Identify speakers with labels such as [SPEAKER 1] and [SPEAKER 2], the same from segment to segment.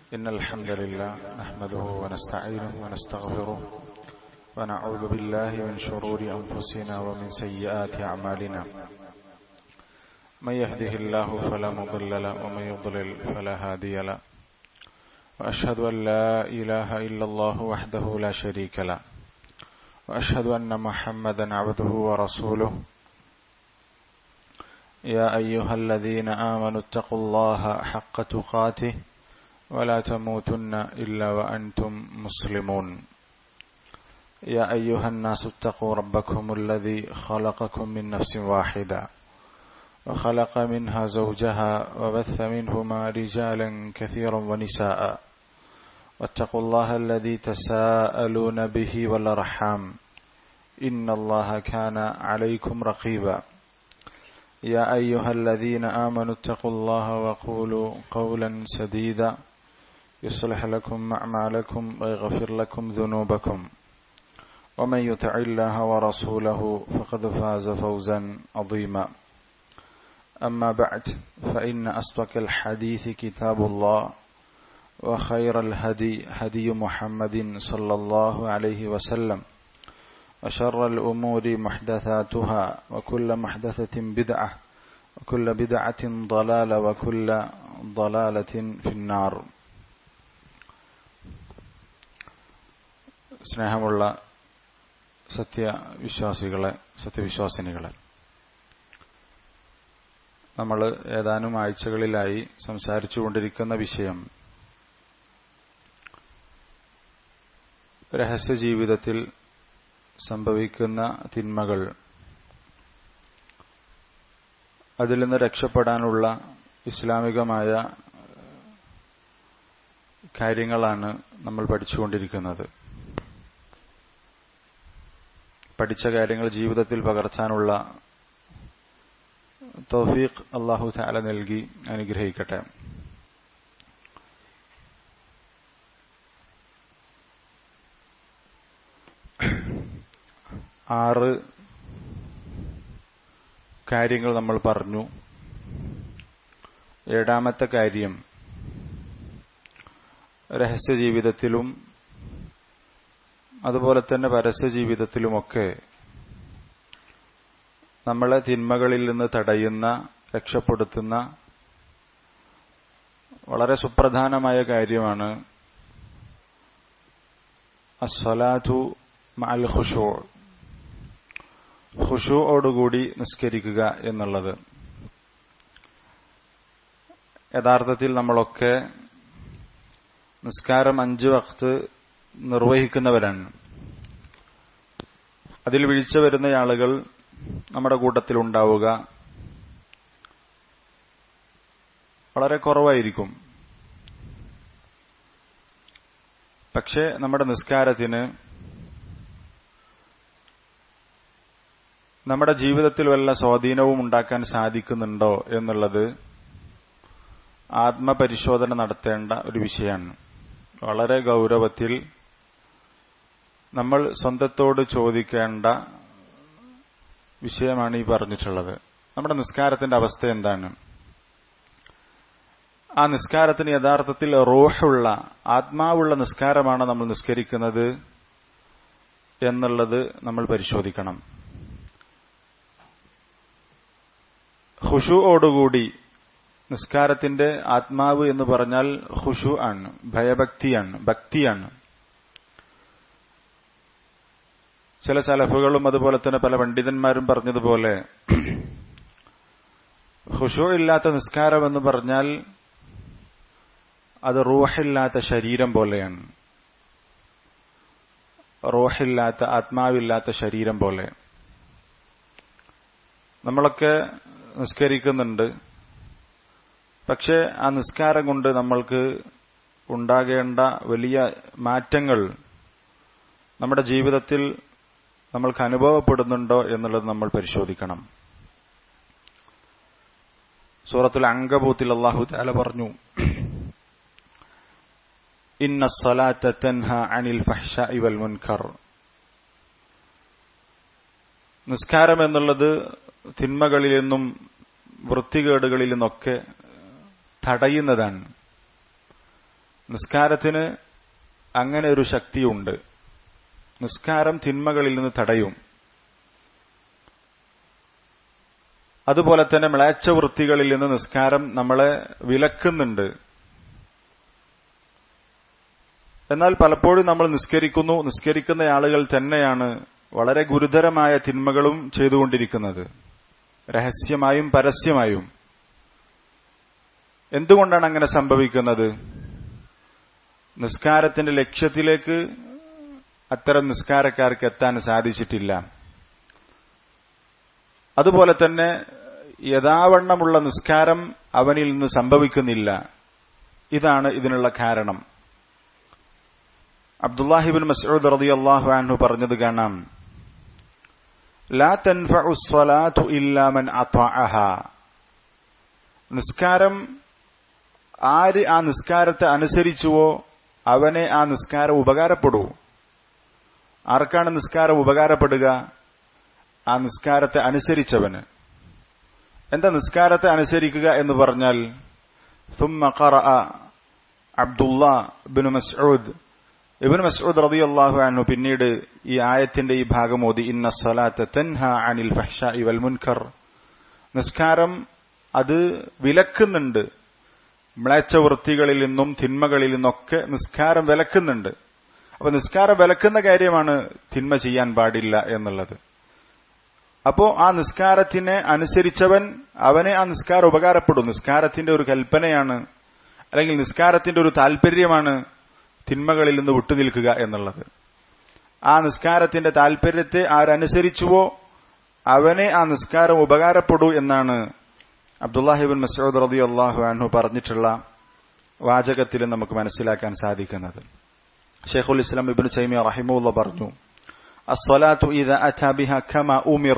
[SPEAKER 1] إن الحمد لله نحمده ونستعينه ونستغفره ونعوذ بالله من شرور أنفسنا ومن سيئات أعمالنا من يهده الله فلا مضل له ومن يضلل فلا هادي له وأشهد أن لا إله إلا الله وحده لا شريك له وأشهد أن محمدا عبده ورسوله يا أيها الذين آمنوا اتقوا الله حق تقاته ولا تموتن إلا وأنتم مسلمون يا أيها الناس اتقوا ربكم الذي خلقكم من نفس واحدة وخلق منها زوجها وبث منهما رجالا كثيرا ونساء واتقوا الله الذي تساءلون به والأرحام إن الله كان عليكم رقيبا يا أيها الذين آمنوا اتقوا الله وقولوا قولا سديدا يصلح لكم أعمالكم ويغفر لكم ذنوبكم ومن يطع الله ورسوله فقد فاز فوزا عظيما أما بعد فإن أصدق الحديث كتاب الله وخير الهدي هدي محمد صلى الله عليه وسلم وشر الأمور محدثاتها وكل محدثة بدعة وكل بدعة ضلالة وكل ضلالة في النار സ്നേഹമുള്ള സത്യവിശ്വാസികളെ സത്യവിശ്വാസിനികളെ നമ്മൾ ഏതാനും ആഴ്ചകളിലായി സംസാരിച്ചുകൊണ്ടിരിക്കുന്ന വിഷയം രഹസ്യ ജീവിതത്തിൽ സംഭവിക്കുന്ന തിന്മകൾ അതിൽ നിന്ന് രക്ഷപ്പെടാനുള്ള ഇസ്ലാമികമായ കാര്യങ്ങളാണ് നമ്മൾ പഠിച്ചുകൊണ്ടിരിക്കുന്നത് പഠിച്ച കാര്യങ്ങൾ ജീവിതത്തിൽ പകർത്താനുള്ള തൗഫീഖ് അള്ളാഹു താല നൽകി അനുഗ്രഹിക്കട്ടെ ആറ് കാര്യങ്ങൾ നമ്മൾ പറഞ്ഞു ഏഴാമത്തെ കാര്യം രഹസ്യ ജീവിതത്തിലും അതുപോലെ തന്നെ പരസ്യ ജീവിതത്തിലുമൊക്കെ നമ്മളെ തിന്മകളിൽ നിന്ന് തടയുന്ന രക്ഷപ്പെടുത്തുന്ന വളരെ സുപ്രധാനമായ കാര്യമാണ് അസ്വലാഥു മൽ ഖുഷൂ ഖുഷൂയോടുകൂടി നിസ്കരിക്കുക എന്നുള്ളത് യഥാർത്ഥത്തിൽ നമ്മളൊക്കെ നിസ്കാരം അഞ്ച് വക്ത് നിർവഹിക്കുന്നവരാണ് അതിൽ വീഴ്ച വരുന്ന ആളുകൾ നമ്മുടെ കൂട്ടത്തിൽ ഉണ്ടാവുക വളരെ കുറവായിരിക്കും പക്ഷേ നമ്മുടെ നിസ്കാരത്തിന് നമ്മുടെ ജീവിതത്തിൽ വല്ല സ്വാധീനവും ഉണ്ടാക്കാൻ സാധിക്കുന്നുണ്ടോ എന്നുള്ളത് ആത്മപരിശോധന നടത്തേണ്ട ഒരു വിഷയമാണ് വളരെ ഗൗരവത്തിൽ നമ്മൾ സ്വന്തത്തോട് ചോദിക്കേണ്ട വിഷയമാണ് ഈ പറഞ്ഞിട്ടുള്ളത് നമ്മുടെ നിസ്കാരത്തിന്റെ അവസ്ഥ എന്താണ് ആ നിസ്കാരത്തിന് യഥാർത്ഥത്തിൽ റോഹുള്ള ആത്മാവുള്ള നിസ്കാരമാണ് നമ്മൾ നിസ്കരിക്കുന്നത് എന്നുള്ളത് നമ്മൾ പരിശോധിക്കണം ഹുഷുവോടുകൂടി നിസ്കാരത്തിന്റെ ആത്മാവ് എന്ന് പറഞ്ഞാൽ ഹുഷു ആണ് ഭയഭക്തിയാണ് ഭക്തിയാണ് ചില സലഫുകളും അതുപോലെ തന്നെ പല പണ്ഡിതന്മാരും പറഞ്ഞതുപോലെ ഹുഷു ഇല്ലാത്ത നിസ്കാരം എന്ന് പറഞ്ഞാൽ അത് റൂഹില്ലാത്ത ശരീരം പോലെയാണ് റൂഹില്ലാത്ത ആത്മാവില്ലാത്ത ശരീരം പോലെ നമ്മളൊക്കെ നിസ്കരിക്കുന്നുണ്ട് പക്ഷേ ആ നിസ്കാരം കൊണ്ട് നമ്മൾക്ക് ഉണ്ടാകേണ്ട വലിയ മാറ്റങ്ങൾ നമ്മുടെ ജീവിതത്തിൽ നമ്മൾക്ക് അനുഭവപ്പെടുന്നുണ്ടോ എന്നുള്ളത് നമ്മൾ പരിശോധിക്കണം സൂറത്തുൽ അങ്കബൂത്തിൽ അള്ളാഹു താല പറഞ്ഞു ഇന്ന സ്വലാത്ത തൻഹ അനിൽ ഫഹ്ഷ ഇവൽ മുൻഖർ നിസ്കാരം എന്നുള്ളത് തിന്മകളിൽ നിന്നും വൃത്തികേടുകളിൽ നിന്നൊക്കെ തടയുന്നതാണ് നിസ്കാരത്തിന് അങ്ങനെ ഒരു ശക്തിയുണ്ട് നിസ്കാരം തിന്മകളിൽ നിന്ന് തടയും അതുപോലെ തന്നെ മ്ലേച്ഛ വൃത്തികളിൽ നിന്ന് നിസ്കാരം നമ്മളെ വിലക്കുന്നുണ്ട് എന്നാൽ പലപ്പോഴും നമ്മൾ നിസ്കരിക്കുന്നു നിസ്കരിക്കുന്ന ആളുകൾ തന്നെയാണ് വളരെ ഗുരുതരമായ തിന്മകളും ചെയ്തുകൊണ്ടിരിക്കുന്നത് രഹസ്യമായും പരസ്യമായും എന്തുകൊണ്ടാണ് അങ്ങനെ സംഭവിക്കുന്നത് നിസ്കാരത്തിന്റെ ലക്ഷ്യത്തിലേക്ക് അത്തരം നിസ്കാരക്കാർക്ക് എത്താൻ സാധിച്ചിട്ടില്ല അതുപോലെ തന്നെ യഥാവണ്ണമുള്ള നിസ്കാരം അവനിൽ നിന്ന് സംഭവിക്കുന്നില്ല ഇതാണ് ഇതിനുള്ള കാരണം അബ്ദുല്ലാഹിബിൻ മസൂദ് റതി അള്ളാഹു അൻഹു പറഞ്ഞത് കാണാം ലാ തൻഫഉ സ്വലാത്തു ഇല്ലാമൻ അത്വഅഹ നിസ്കാരം ആര് ആ നിസ്കാരത്തെ അനുസരിച്ചുവോ അവനെ ആ നിസ്കാരം ഉപകാരപ്പെടൂ ആർക്കാണ് നിസ്കാരം ഉപകാരപ്പെടുക ആ നിസ്കാരത്തെ അനുസരിച്ചവന് എന്താ നിസ്കാരത്തെ അനുസരിക്കുക എന്ന് പറഞ്ഞാൽ ثم قرأ عبد الله بن مسعود ഇബിൻ മസ്ഊദ് റളിയല്ലാഹു അൻഹു പിന്നീട് ഈ ആയത്തിന്റെ ഈ ഭാഗം ഓതി ഇന്ന സ്വലാത്ത തൻഹ അനിൽ ഫഹ്ശാഇ വൽ മുൻകർ നിസ്കാരം അത് വിലക്കുന്നുണ്ട് മ്ലേച്ഛ വൃത്തികളിൽ നിന്നും തിന്മകളിൽ നിന്നൊക്കെ നിസ്കാരം വിലക്കുന്നുണ്ട് അപ്പൊ നിസ്കാരം വിലക്കുന്ന കാര്യമാണ് തിന്മ ചെയ്യാൻ പാടില്ല എന്നുള്ളത് അപ്പോ ആ നിസ്കാരത്തിനെ അനുസരിച്ചവൻ അവനെ ആ നിസ്കാരം ഉപകാരപ്പെടും നിസ്കാരത്തിന്റെ ഒരു കൽപ്പനയാണ് അല്ലെങ്കിൽ നിസ്കാരത്തിന്റെ ഒരു താല്പര്യമാണ് തിന്മകളിൽ നിന്ന് വിട്ടുനിൽക്കുക എന്നുള്ളത് ആ നിസ്കാരത്തിന്റെ താല്പര്യത്തെ ആരനുസരിച്ചുവോ അവനെ ആ നിസ്കാരം ഉപകാരപ്പെടൂ എന്നാണ് അബ്ദുല്ലാഹിബിൻ മസൂദ് റതി അള്ളാഹു അൻഹു പറഞ്ഞിട്ടുള്ള വാചകത്തിൽ നമുക്ക് മനസ്സിലാക്കാൻ സാധിക്കുന്നത് ഷെയ്ഖുൽ ഇസ്ലാം ഇബിൻ സൈമിയ റഹിമുള്ള പറഞ്ഞു അസ്വലാത്തു ഇത് അഥാബിഹ ഖമ ഉമിർ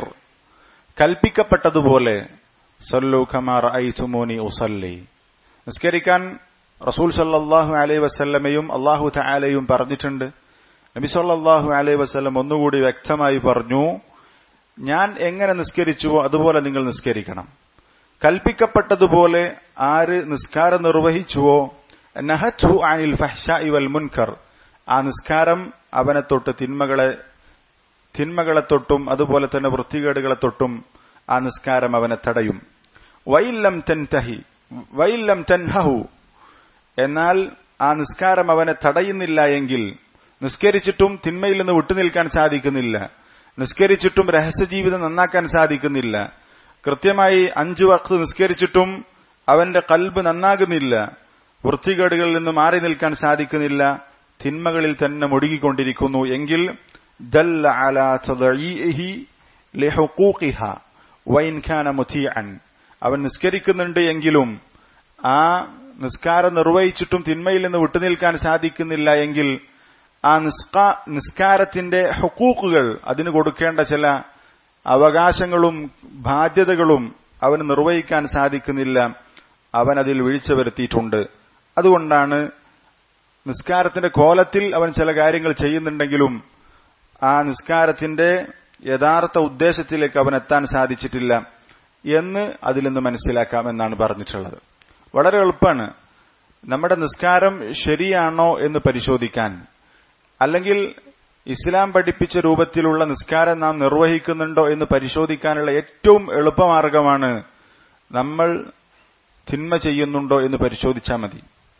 [SPEAKER 1] കൽപ്പിക്കപ്പെട്ടതുപോലെ സല്ലു ഖമാർ ഐസുമോനി ഉസല്ലി നിസ്കരിക്കാൻ റസൂൽ സല്ലാഹു അലൈ വസ്ല്ലമയും അള്ളാഹു തആലയും പറഞ്ഞിട്ടുണ്ട് നബി സല്ലാഹു അലൈ വസ്ല്ലം ഒന്നുകൂടി വ്യക്തമായി പറഞ്ഞു ഞാൻ എങ്ങനെ നിസ്കരിച്ചുവോ അതുപോലെ നിങ്ങൾ നിസ്കരിക്കണം കൽപ്പിക്കപ്പെട്ടതുപോലെ ആര് നിസ്കാരം നിർവഹിച്ചുവോ നഹു അനിൽ ഫഹ്ഷാഇ വൽ മുൻകർ ആ നിസ്കാരം അവനെ തൊട്ട് തിന്മകളെ തിന്മകളെ തൊട്ടും അതുപോലെ തന്നെ വൃത്തികേടുകളെ തൊട്ടും ആ നിസ്കാരം അവനെ തടയും വൈല്ലം തെൻതഹി വൈല്ലം തെൻഹു എന്നാൽ ആ നിസ്കാരം അവനെ തടയുന്നില്ല എങ്കിൽ നിസ്കരിച്ചിട്ടും തിന്മയിൽ നിന്ന് വിട്ടുനിൽക്കാൻ സാധിക്കുന്നില്ല നിസ്കരിച്ചിട്ടും രഹസ്യജീവിതം നന്നാക്കാൻ സാധിക്കുന്നില്ല കൃത്യമായി അഞ്ചു വക്ത് നിസ്കരിച്ചിട്ടും അവന്റെ കൽബ് നന്നാകുന്നില്ല വൃത്തികേടുകളിൽ നിന്ന് മാറി നിൽക്കാൻ സാധിക്കുന്നില്ല തിന്മകളിൽ തന്നെ മുടുകിക്കൊണ്ടിരിക്കുന്നു എങ്കിൽ ദല്ല അലാ തദഈഇഹി ലിഹുഖൂഖിഹ വൈൻ കാന മുതീഅൻ അവൻ നിസ്കരിക്കുന്നുണ്ട് എങ്കിലും ആ നിസ്കാരം നിർവഹിച്ചിട്ടും തിന്മയിൽ നിന്ന് വിട്ടുനിൽക്കാൻ സാധിക്കുന്നില്ല എങ്കിൽ ആ നിസ്കാ നിസ്കാരത്തിന്റെ ഹുക്കൂക്കുകൾ അതിന് കൊടുക്കേണ്ട ചില അവകാശങ്ങളും ബാധ്യതകളും അവന് നിർവഹിക്കാൻ സാധിക്കുന്നില്ല അവൻ അതിൽ വീഴ്ച വരുത്തിയിട്ടുണ്ട് അതുകൊണ്ടാണ് നിസ്കാരത്തിന്റെ കോലത്തിൽ അവൻ ചില കാര്യങ്ങൾ ചെയ്യുന്നുണ്ടെങ്കിലും ആ നിസ്കാരത്തിന്റെ യഥാർത്ഥ ഉദ്ദേശത്തിലേക്ക് അവൻ എത്താൻ സാധിച്ചിട്ടില്ല എന്ന് അതിൽ നിന്ന് മനസ്സിലാക്കാമെന്നാണ് പറഞ്ഞിട്ടുള്ളത് വളരെ എളുപ്പമാണ് നമ്മുടെ നിസ്കാരം ശരിയാണോ എന്ന് പരിശോധിക്കാൻ അല്ലെങ്കിൽ ഇസ്ലാം പഠിപ്പിച്ച രൂപത്തിലുള്ള നിസ്കാരം നാം നിർവഹിക്കുന്നുണ്ടോ എന്ന് പരിശോധിക്കാനുള്ള ഏറ്റവും എളുപ്പമാർഗമാണ് നമ്മൾ തിന്മ ചെയ്യുന്നുണ്ടോ എന്ന് പരിശോധിച്ചാൽ മതി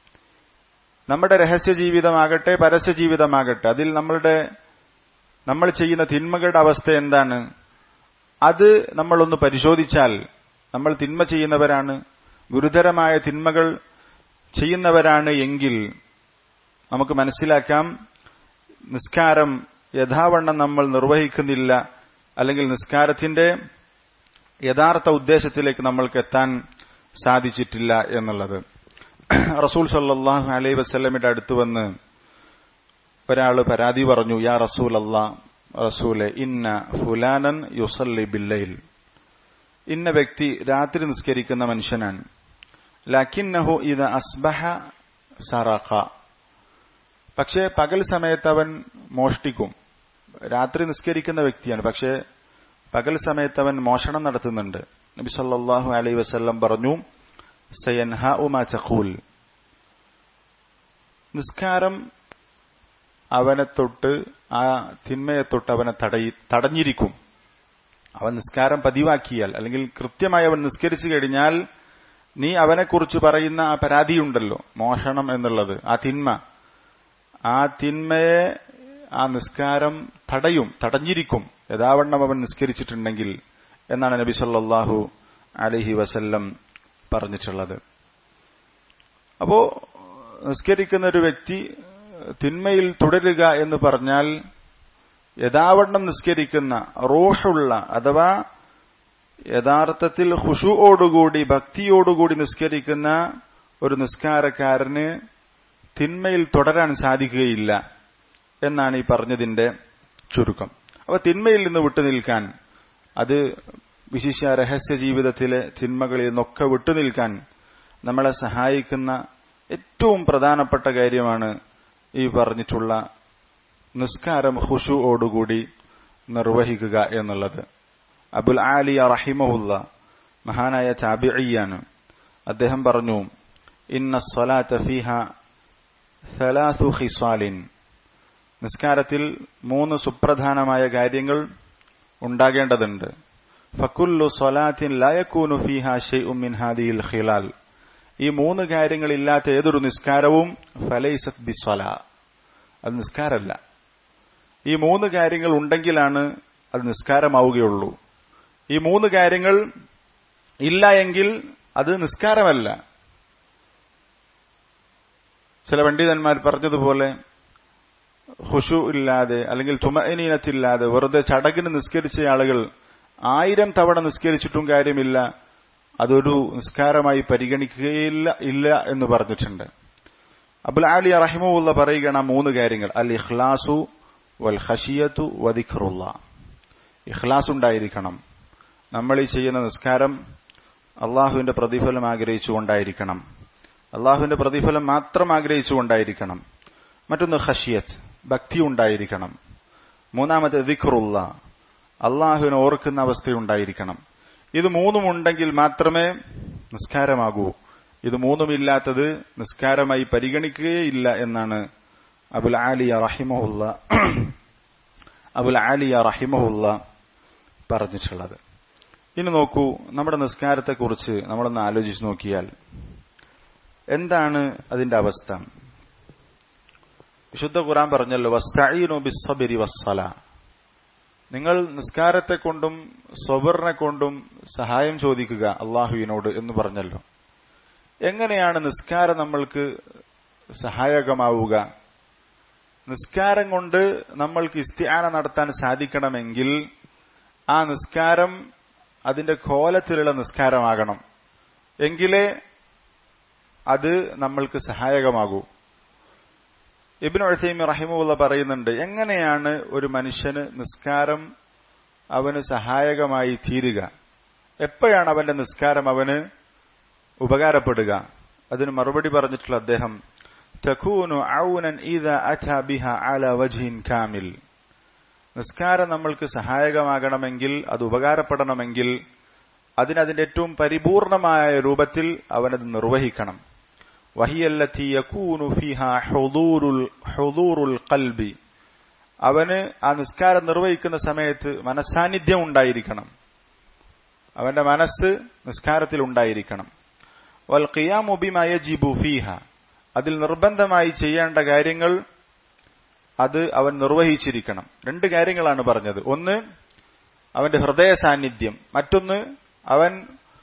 [SPEAKER 1] നമ്മുടെ രഹസ്യ ജീവിതമാകട്ടെ പരസ്യ ജീവിതമാകട്ടെ അതിൽ നമ്മളുടെ നമ്മൾ ചെയ്യുന്ന തിന്മകളുടെ അവസ്ഥ എന്താണ് അത് നമ്മളൊന്ന് പരിശോധിച്ചാൽ നമ്മൾ തിന്മ ചെയ്യുന്നവരാണ് ഗുരുതരമായ തിന്മകൾ ചെയ്യുന്നവരാണ് എങ്കിൽ നമുക്ക് മനസ്സിലാക്കാം നിസ്കാരം യഥാവണ്ണം നമ്മൾ നിർവഹിക്കുന്നില്ല അല്ലെങ്കിൽ നിസ്കാരത്തിന്റെ യഥാർത്ഥ ഉദ്ദേശത്തിലേക്ക് നമ്മൾക്ക് എത്താൻ സാധിച്ചിട്ടില്ല എന്നുള്ളത് റസൂൽ സല്ലാഹു അലൈ വസ്ലമിന്റെ അടുത്ത് വന്ന് ഒരാൾ പരാതി പറഞ്ഞു യാ റസൂൽ അല്ലാ റസൂലെ ഇന്ന ഫുലാനൻ യുസല്ലി ബില്ലയിൽ ഇന്ന വ്യക്തി രാത്രി നിസ്കരിക്കുന്ന മനുഷ്യനാണ് ലക്കിന്നഹു ഇത് അസ്ബഹ സറഖ പക്ഷേ പകൽ സമയത്ത് അവൻ മോഷ്ടിക്കും രാത്രി നിസ്കരിക്കുന്ന വ്യക്തിയാണ് പക്ഷേ പകൽ സമയത്ത് അവൻ മോഷണം നടത്തുന്നുണ്ട് നബി സല്ലാഹു അലൈ വസ്ല്ലം പറഞ്ഞു സയൻഹ ഉമാ ചഖൂൽ നിസ്കാരം അവനെ തൊട്ട് ആ തിന്മയെ തൊട്ട് അവനെ തടയി തടഞ്ഞിരിക്കും അവൻ നിസ്കാരം പതിവാക്കിയാൽ അല്ലെങ്കിൽ കൃത്യമായി അവൻ നിസ്കരിച്ചു കഴിഞ്ഞാൽ നീ അവനെക്കുറിച്ച് പറയുന്ന ആ പരാതിയുണ്ടല്ലോ മോഷണം എന്നുള്ളത് ആ തിന്മ ആ തിന്മയെ ആ നിസ്കാരം തടയും തടഞ്ഞിരിക്കും യഥാവണ്ണം അവൻ നിസ്കരിച്ചിട്ടുണ്ടെങ്കിൽ എന്നാണ് നബി സല്ലാഹു അലഹി വസല്ലം പറഞ്ഞിട്ടുള്ളത് അപ്പോ നിസ്കരിക്കുന്ന ഒരു വ്യക്തി തിന്മയിൽ തുടരുക എന്ന് പറഞ്ഞാൽ യഥാവണ്ണം നിസ്കരിക്കുന്ന റോഹുള്ള അഥവാ യഥാർത്ഥത്തിൽ ഹുഷുവോടുകൂടി ഭക്തിയോടുകൂടി നിസ്കരിക്കുന്ന ഒരു നിസ്കാരക്കാരന് തിന്മയിൽ തുടരാൻ സാധിക്കുകയില്ല എന്നാണ് ഈ പറഞ്ഞതിന്റെ ചുരുക്കം അപ്പൊ തിന്മയിൽ നിന്ന് വിട്ടുനിൽക്കാൻ അത് വിശിഷ്യ രഹസ്യ ജീവിതത്തിലെ തിന്മകളിൽ നിന്നൊക്കെ വിട്ടുനിൽക്കാൻ നമ്മളെ സഹായിക്കുന്ന ഏറ്റവും പ്രധാനപ്പെട്ട കാര്യമാണ് ഈ പറഞ്ഞിട്ടുള്ള നിസ്കാരം ഹുഷുവോടുകൂടി നിർവഹിക്കുക എന്നുള്ളത് അബുൽ ആലിയ റഹിമഹുല്ല മഹാനായ ചാബിഅയ്യാണ് അദ്ദേഹം പറഞ്ഞു ഇന്ന സ്വലാത്ത ഫിഹ സലാസു ഹിസ്വാലിൻ നിസ്കാരത്തിൽ മൂന്ന് സുപ്രധാനമായ കാര്യങ്ങൾ ഉണ്ടാകേണ്ടതുണ്ട് ഫക്കുല്ലു സ്വലാത്തിൻ ലയക്കൂനു ഫിഹ ഷെയ്ഉം മിൻ ഹാദിയിൽ ഖിലാൽ ഈ മൂന്ന് കാര്യങ്ങളില്ലാത്ത ഏതൊരു നിസ്കാരവും ഫലൈസത് ബിസ്വല അത് നിസ്കാരമല്ല ഈ മൂന്ന് കാര്യങ്ങൾ ഉണ്ടെങ്കിലാണ് അത് നിസ്കാരമാവുകയുള്ളൂ ഈ മൂന്ന് കാര്യങ്ങൾ ഇല്ല എങ്കിൽ അത് നിസ്കാരമല്ല ചില പണ്ഡിതന്മാർ പറഞ്ഞതുപോലെ ഹുഷു ഇല്ലാതെ അല്ലെങ്കിൽ തുമനീനത്തില്ലാതെ വെറുതെ ചടങ്ങിന് നിസ്കരിച്ച ആളുകൾ ആയിരം തവണ നിസ്കരിച്ചിട്ടും കാര്യമില്ല അതൊരു നിസ്കാരമായി പരിഗണിക്കുകയില്ല ഇല്ല എന്ന് പറഞ്ഞിട്ടുണ്ട് അബുൽ ആലി റഹിമുള്ള പറയുകയാണ് ആ മൂന്ന് കാര്യങ്ങൾ അൽ ഇഖ്ലാസു വൽ ഖഷിയത്തു വദിഖറുള്ള ഇഖ്ലാസ് ഉണ്ടായിരിക്കണം നമ്മൾ ഈ ചെയ്യുന്ന നിസ്കാരം അള്ളാഹുവിന്റെ പ്രതിഫലം ആഗ്രഹിച്ചുകൊണ്ടായിരിക്കണം അള്ളാഹുവിന്റെ പ്രതിഫലം മാത്രം ആഗ്രഹിച്ചുകൊണ്ടായിരിക്കണം മറ്റൊന്ന് ഖഷിയത്ത് ഭക്തി ഉണ്ടായിരിക്കണം മൂന്നാമത്തെ ദിഖറുള്ള അള്ളാഹുവിനെ ഓർക്കുന്ന അവസ്ഥയുണ്ടായിരിക്കണം ഇത് മൂന്നും ഉണ്ടെങ്കിൽ മാത്രമേ നിസ്കാരമാകൂ ഇത് മൂന്നുമില്ലാത്തത് നിസ്കാരമായി പരിഗണിക്കുകയില്ല എന്നാണ് അബുൽ ആലിയ റഹിമഹുല്ല അബുൽ ആലിയ റഹിമഹുല്ല പറഞ്ഞിട്ടുള്ളത് ഇനി നോക്കൂ നമ്മുടെ നിസ്കാരത്തെക്കുറിച്ച് നമ്മളൊന്ന് ആലോചിച്ച് നോക്കിയാൽ എന്താണ് അതിന്റെ അവസ്ഥ വിശുദ്ധ ഖുറാൻ പറഞ്ഞല്ലോ വസ്തഈനു ബിസ്സബരി വസ്സല നിങ്ങൾ നിസ്കാരത്തെ കൊണ്ടും സ്വബറിനെ കൊണ്ടും സഹായം ചോദിക്കുക അള്ളാഹുവിനോട് എന്ന് പറഞ്ഞല്ലോ എങ്ങനെയാണ് നിസ്കാരം നമ്മൾക്ക് സഹായകമാവുക നിസ്കാരം കൊണ്ട് നമ്മൾക്ക് ഇസ്തിയാന നടത്താൻ സാധിക്കണമെങ്കിൽ ആ നിസ്കാരം അതിന്റെ കോലത്തിലുള്ള നിസ്കാരമാകണം എങ്കിലേ അത് നമ്മൾക്ക് സഹായകമാകൂ ഇബിൻ ഒഴസൈമി റഹിമുള്ള പറയുന്നുണ്ട് എങ്ങനെയാണ് ഒരു മനുഷ്യന് നിസ്കാരം അവന് സഹായകമായി തീരുക എപ്പോഴാണ് അവന്റെ നിസ്കാരം അവന് ഉപകാരപ്പെടുക അതിന് മറുപടി പറഞ്ഞിട്ടുള്ള അദ്ദേഹം തഖൂനു ഔനൻ ഇദ അത ബിഹ അല വജ്ഹിൻ കാമിൽ നിസ്കാരം നമ്മൾക്ക് സഹായകമാകണമെങ്കിൽ അത് ഉപകാരപ്പെടണമെങ്കിൽ അതിനതിന്റെ ഏറ്റവും പരിപൂർണമായ രൂപത്തിൽ അവനത് നിർവഹിക്കണം വഹിയല്ലത്തി യകൂനു ഫിഹ ഹുദൂറുൽ ഹുദൂറുൽ ഖൽബി അവന് ആ നിസ്കാരം നിർവഹിക്കുന്ന സമയത്ത് മനസാന്നിധ്യം ഉണ്ടായിരിക്കണം അവന്റെ മനസ്സ് നിസ്കാരത്തിൽ ഉണ്ടായിരിക്കണം വൽ ഖിയാമു ബിമാ യജിബു ഫീഹ അതിൽ നിർബന്ധമായി ചെയ്യേണ്ട കാര്യങ്ങൾ അത് അവൻ നിർവഹിച്ചിരിക്കണം രണ്ട് കാര്യങ്ങളാണ് പറഞ്ഞത് ഒന്ന് അവന്റെ ഹൃദയ സാന്നിധ്യം മറ്റൊന്ന് അവൻ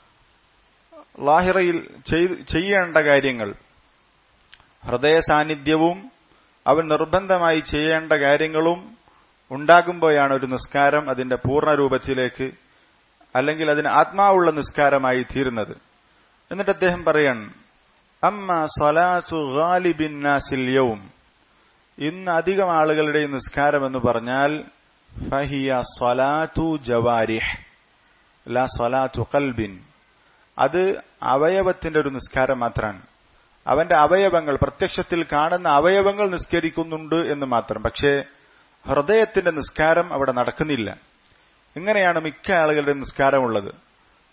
[SPEAKER 1] ലാഹിറയിൽ ചെയ്യേണ്ട കാര്യങ്ങൾ ഹൃദയ സാന്നിധ്യവും അവൻ നിർബന്ധമായി ചെയ്യേണ്ട കാര്യങ്ങളും ഉണ്ടാകുമ്പോഴാണ് ഒരു നിസ്കാരം അതിന്റെ പൂർണ്ണ രൂപത്തിലേക്ക് അല്ലെങ്കിൽ അതിന് ആത്മാവുള്ള നിസ്കാരമായി തീരുന്നത് എന്നിട്ട് അദ്ദേഹം പറയാൻ അമ്മ സ്വലാത്തു ഗാലിബിൻ നാസില്യവും ഇന്ന് അധികം ആളുകളുടെ നിസ്കാരം എന്ന് പറഞ്ഞാൽ ഫഹിയ സ്വലാത്തു ജവാരിഹ് ലാ സ്വലാത്തു കൽബിൻ അത് അവയവത്തിന്റെ ഒരു നിസ്കാരം മാത്രമാണ് അവന്റെ അവയവങ്ങൾ പ്രത്യക്ഷത്തിൽ കാണുന്ന അവയവങ്ങൾ നിസ്കരിക്കുന്നുണ്ട് എന്ന് മാത്രം പക്ഷേ ഹൃദയത്തിന്റെ നിസ്കാരം അവിടെ നടക്കുന്നില്ല ഇങ്ങനെയാണ് മിക്ക ആളുകളുടെ നിസ്കാരമുള്ളത്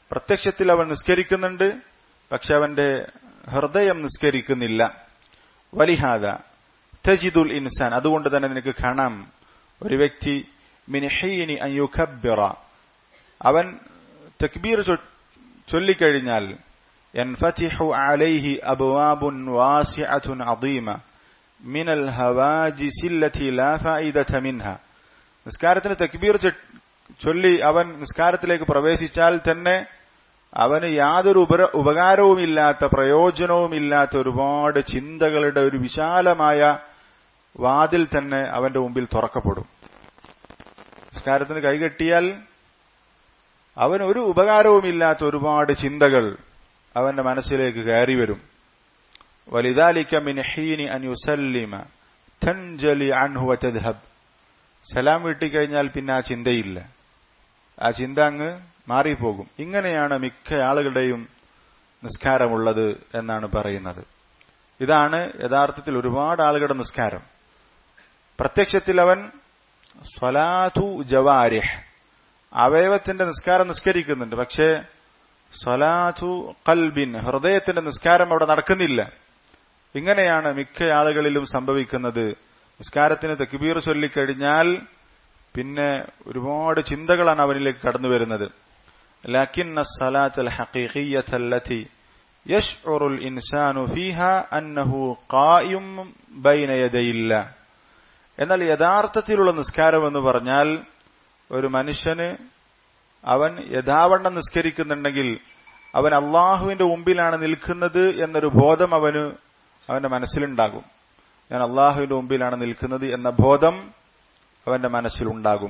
[SPEAKER 1] പ്രത്യക്ഷത്തിൽ അവൻ നിസ്കരിക്കുന്നുണ്ട് പക്ഷെ അവന്റെ ഹൃദയം നിസ്കരിക്കുന്നില്ല വലിഹാദ തജിദുൽ ഇൻസാൻ അതുകൊണ്ട് തന്നെ നിനക്ക് കാണാം ഒരു വ്യക്തി മിനിഹീനി അയ്യുഖബ്ബിറ അവൻ തക്ബീർ ചൊല്ലിക്കഴിഞ്ഞാൽ ينفتح عليه أبواب واسعة عظيمة من الهواجس التي لا فائدة منها നിസ്കാരത്തിന് തക്ബീർ ചൊല്ലി അവൻ നിസ്കാരത്തിലേക്ക് പ്രവേശിച്ചാൽ തന്നെ അവന് യാതൊരു ഉപര ഉപകാരവുമില്ലാത്ത പ്രയോജനവുമില്ലാത്ത ഒരുപാട് ചിന്തകളുടെ ഒരു വിശാലമായ വാതിൽ തന്നെ അവന്റെ മുമ്പിൽ തുറക്കപ്പെടും നിസ്കാരത്തിന് കൈകെട്ടിയാൽ അവന് ഒരു ഉപകാരവുമില്ലാത്ത ഒരുപാട് ചിന്തകൾ അവന്റെ മനസ്സിലേക്ക് കയറി വരും വലിദാലിക്ക മിൻ ഹീനി അൻ യുസല്ലിമ തൻജലി അൻഹു വതദ്ഹബ് സലാം വീട്ടിക്കഴിഞ്ഞാൽ പിന്നെ ആ ചിന്തയില്ല ആ ചിന്ത അങ്ങ് മാറിപ്പോകും ഇങ്ങനെയാണ് മിക്ക ആളുകളുടെയും നിസ്കാരമുള്ളത് എന്നാണ് പറയുന്നത് ഇതാണ് യഥാർത്ഥത്തിൽ ഒരുപാട് ആളുകളുടെ നിസ്കാരം പ്രത്യക്ഷത്തിൽ അവൻ സ്വലാതു ജവാരിഹ് അവയവത്തിന്റെ നിസ്കാരം നിസ്കരിക്കുന്നുണ്ട് പക്ഷേ സ്വലാതു കൽബിൻ ഹൃദയത്തിന്റെ നിസ്കാരം അവിടെ നടക്കുന്നില്ല ഇങ്ങനെയാണ് മിക്ക ആളുകളിലും സംഭവിക്കുന്നത് നിസ്കാരത്തിന് തക്ബീർ ചൊല്ലിക്കഴിഞ്ഞാൽ പിന്നെ ഒരുപാട് ചിന്തകളാണ് അവനിലേക്ക് കടന്നു വരുന്നത് لكن الصلاة الحقيقية التي يشعر الإنسان فيها أنه قائم بين يدي الله എന്നാൽ യഥാർത്ഥത്തിലുള്ള നിസ്കാരം എന്ന് പറഞ്ഞാൽ ഒരു മനുഷ്യന് അവൻ യഥാവണ്ണം നിസ്കരിക്കുന്നുണ്ടെങ്കിൽ അവൻ അള്ളാഹുവിന്റെ മുമ്പിലാണ് നിൽക്കുന്നത് എന്നൊരു ബോധം അവന് അവന്റെ മനസ്സിലുണ്ടാകും ഞാൻ അള്ളാഹുവിന്റെ മുമ്പിലാണ് നിൽക്കുന്നത് എന്ന ബോധം അവന്റെ മനസ്സിലുണ്ടാകും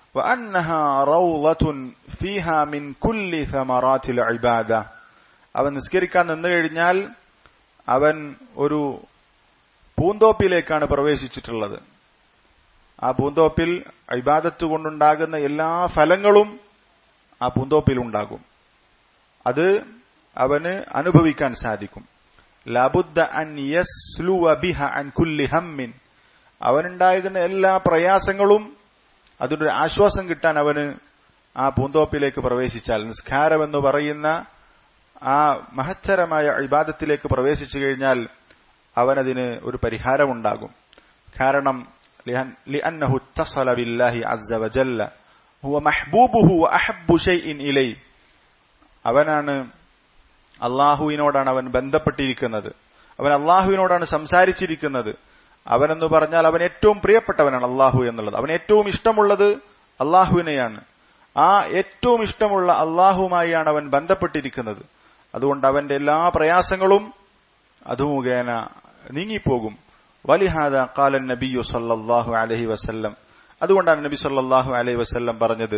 [SPEAKER 1] അവൻ നിസ്കരിക്കാൻ നിന്നു കഴിഞ്ഞാൽ അവൻ ഒരു പൂന്തോപ്പിലേക്കാണ് പ്രവേശിച്ചിട്ടുള്ളത് ആ പൂന്തോപ്പിൽ ഇബാദത്ത് കൊണ്ടുണ്ടാകുന്ന എല്ലാ ഫലങ്ങളും ആ പൂന്തോപ്പിൽ ഉണ്ടാകും അത് അവന് അനുഭവിക്കാൻ സാധിക്കും ലബുദ്ദ അൻ യസ്ലുവ ബിഹ അൻ കുല്ലി ഹമ്മിൻ അവനുണ്ടാകുന്ന എല്ലാ പ്രയാസങ്ങളും അതിനൊരു ആശ്വാസം കിട്ടാൻ അവന് ആ പൂന്തോപ്പിലേക്ക് പ്രവേശിച്ചാൽ നിസ്കാരം എന്ന് പറയുന്ന ആ മഹത്തരമായ ഇബാദത്തിലേക്ക് പ്രവേശിച്ചു കഴിഞ്ഞാൽ അവനതിന് ഒരു പരിഹാരമുണ്ടാകും കാരണം لأنه اتصل بالله عز وجل هو محبوبه وأحب شيء إليه അവനാണ് അള്ളാഹുവിനോടാണ് അവൻ ബന്ധപ്പെട്ടിരിക്കുന്നത് അവൻ അള്ളാഹുവിനോടാണ് സംസാരിച്ചിരിക്കുന്നത് അവനെന്ന് പറഞ്ഞാൽ അവൻ ഏറ്റവും പ്രിയപ്പെട്ടവനാണ് അള്ളാഹു എന്നുള്ളത് അവൻ ഏറ്റവും ഇഷ്ടമുള്ളത് അള്ളാഹുവിനെയാണ് ആ ഏറ്റവും ഇഷ്ടമുള്ള അള്ളാഹുവുമായാണ് അവൻ ബന്ധപ്പെട്ടിരിക്കുന്നത് അതുകൊണ്ട് അവന്റെ എല്ലാ പ്രയാസങ്ങളും അത് മുഖേന നീങ്ങിപ്പോകും വലിഹാദ കാലൻ നബിയു സല്ലാഹു അലഹി വസല്ലം അതുകൊണ്ടാണ് നബി സല്ലാഹു അലൈഹി വസല്ലം പറഞ്ഞത്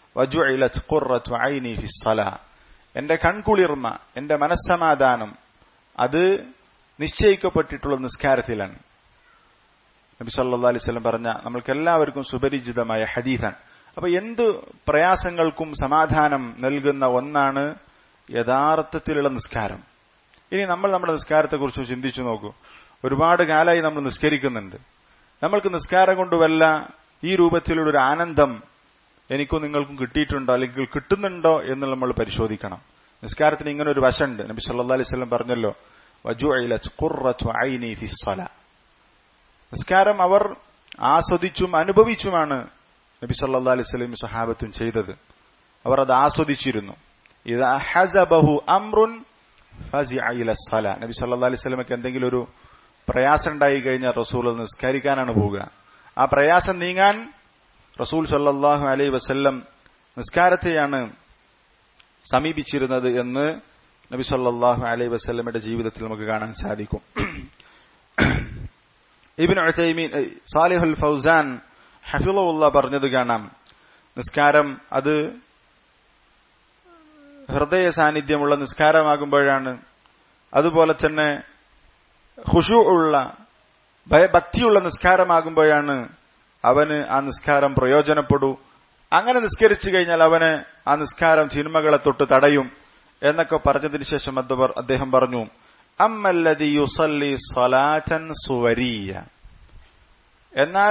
[SPEAKER 1] എന്റെ കൺകുളിർമ എന്റെ മനസ്സമാധാനം അത് നിശ്ചയിക്കപ്പെട്ടിട്ടുള്ള നിസ്കാരത്തിലാണ് നബി സല്ലാ അലൈഹി സ്വലം പറഞ്ഞ നമ്മൾക്ക് എല്ലാവർക്കും സുപരിചിതമായ ഹദീസാണ് അപ്പൊ എന്ത് പ്രയാസങ്ങൾക്കും സമാധാനം നൽകുന്ന ഒന്നാണ് യഥാർത്ഥത്തിലുള്ള നിസ്കാരം ഇനി നമ്മൾ നമ്മുടെ നിസ്കാരത്തെക്കുറിച്ച് ചിന്തിച്ചു നോക്കൂ ഒരുപാട് കാലമായി നമ്മൾ നിസ്കരിക്കുന്നുണ്ട് നമ്മൾക്ക് നിസ്കാരം കൊണ്ട് വല്ല ഈ രൂപത്തിലുള്ള ഒരു ആനന്ദം എനിക്കും നിങ്ങൾക്കും കിട്ടിയിട്ടുണ്ടോ അല്ലെങ്കിൽ കിട്ടുന്നുണ്ടോ എന്ന് നമ്മൾ പരിശോധിക്കണം നിസ്കാരത്തിന് ഇങ്ങനെ ഒരു വശമുണ്ട് നബി സല്ലാ അലൈഹി സ്വലം പറഞ്ഞല്ലോ നിസ്കാരം അവർ ആസ്വദിച്ചും അനുഭവിച്ചുമാണ് നബി സല്ലാ അലൈഹി സ്വലം സഹാബത്തും ചെയ്തത് അവർ അത് ആസ്വദിച്ചിരുന്നു ഇത് ഹസബഹു അമ്രുൻ നബി സല്ലാ അലൈഹി സ്വലമക്ക് എന്തെങ്കിലും ഒരു പ്രയാസം ഉണ്ടായി കഴിഞ്ഞാൽ റസൂൽ നിസ്കരിക്കാനാണ് പോവുക ആ പ്രയാസം നീങ്ങാൻ റസൂൽ സല്ലാഹു അലൈ വസല്ലം നിസ്കാരത്തെയാണ് സമീപിച്ചിരുന്നത് എന്ന് നബി സല്ലാഹു അലൈ വസല്ലമയുടെ ജീവിതത്തിൽ നമുക്ക് കാണാൻ സാധിക്കും ഇബിൻ ഉസൈമീൻ സാലിഹുൽ ഫൗസാൻ ഹഫിളുള്ള പറഞ്ഞത് കാണാം നിസ്കാരം അത് ഹൃദയ സാന്നിധ്യമുള്ള നിസ്കാരമാകുമ്പോഴാണ് അതുപോലെ തന്നെ ഖുഷു ഉള്ള ഭയഭക്തിയുള്ള നിസ്കാരമാകുമ്പോഴാണ് അവന് ആ നിസ്കാരം പ്രയോജനപ്പെടൂ അങ്ങനെ നിസ്കരിച്ചു കഴിഞ്ഞാൽ അവന് ആ നിസ്കാരം ചിന്മകളെ തൊട്ട് തടയും എന്നൊക്കെ പറഞ്ഞതിന് ശേഷം അദ്ദേഹം പറഞ്ഞു അമ്മല്ലതി യുസല്ലി സ്വലാറ്റൻ സുവരീയ എന്നാൽ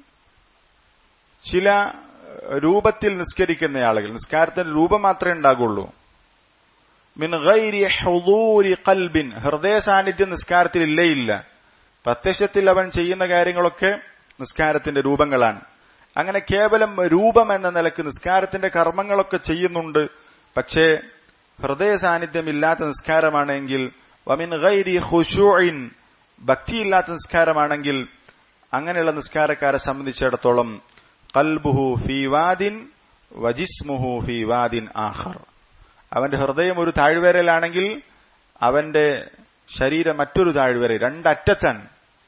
[SPEAKER 1] ചില രൂപത്തിൽ നിസ്കരിക്കുന്ന ആളുകൾ നിസ്കാരത്തിന് രൂപം മാത്രമേ ഉണ്ടാകുള്ളൂ മിൻ ഗൈരി ഹുദൂരി ഖൽബിൻ ഹൃദയ സാന്നിധ്യം നിസ്കാരത്തിൽ ഇല്ലേ ഇല്ല പ്രത്യക്ഷത്തിൽ അവൻ ചെയ്യുന്ന കാര്യങ്ങളൊക്കെ നിസ്കാരത്തിന്റെ രൂപങ്ങളാണ് അങ്ങനെ കേവലം രൂപം എന്ന നിലക്ക് നിസ്കാരത്തിന്റെ കർമ്മങ്ങളൊക്കെ ചെയ്യുന്നുണ്ട് പക്ഷേ ഹൃദയ സാന്നിധ്യമില്ലാത്ത നിസ്കാരമാണെങ്കിൽ വമിൻ ഗൈരി ഖുശൂഇൻ ഭക്തിയില്ലാത്ത നിസ്കാരമാണെങ്കിൽ അങ്ങനെയുള്ള നിസ്കാരക്കാരെ സംബന്ധിച്ചിടത്തോളം കൽബുഹു ഫി വാദിൻ വജിസ്മുഹു ഫി വാദിൻ ആഖർ അവന്റെ ഹൃദയം ഒരു താഴ്വരയിലാണെങ്കിൽ അവന്റെ ശരീരം മറ്റൊരു താഴ്വര രണ്ടറ്റത്താണ്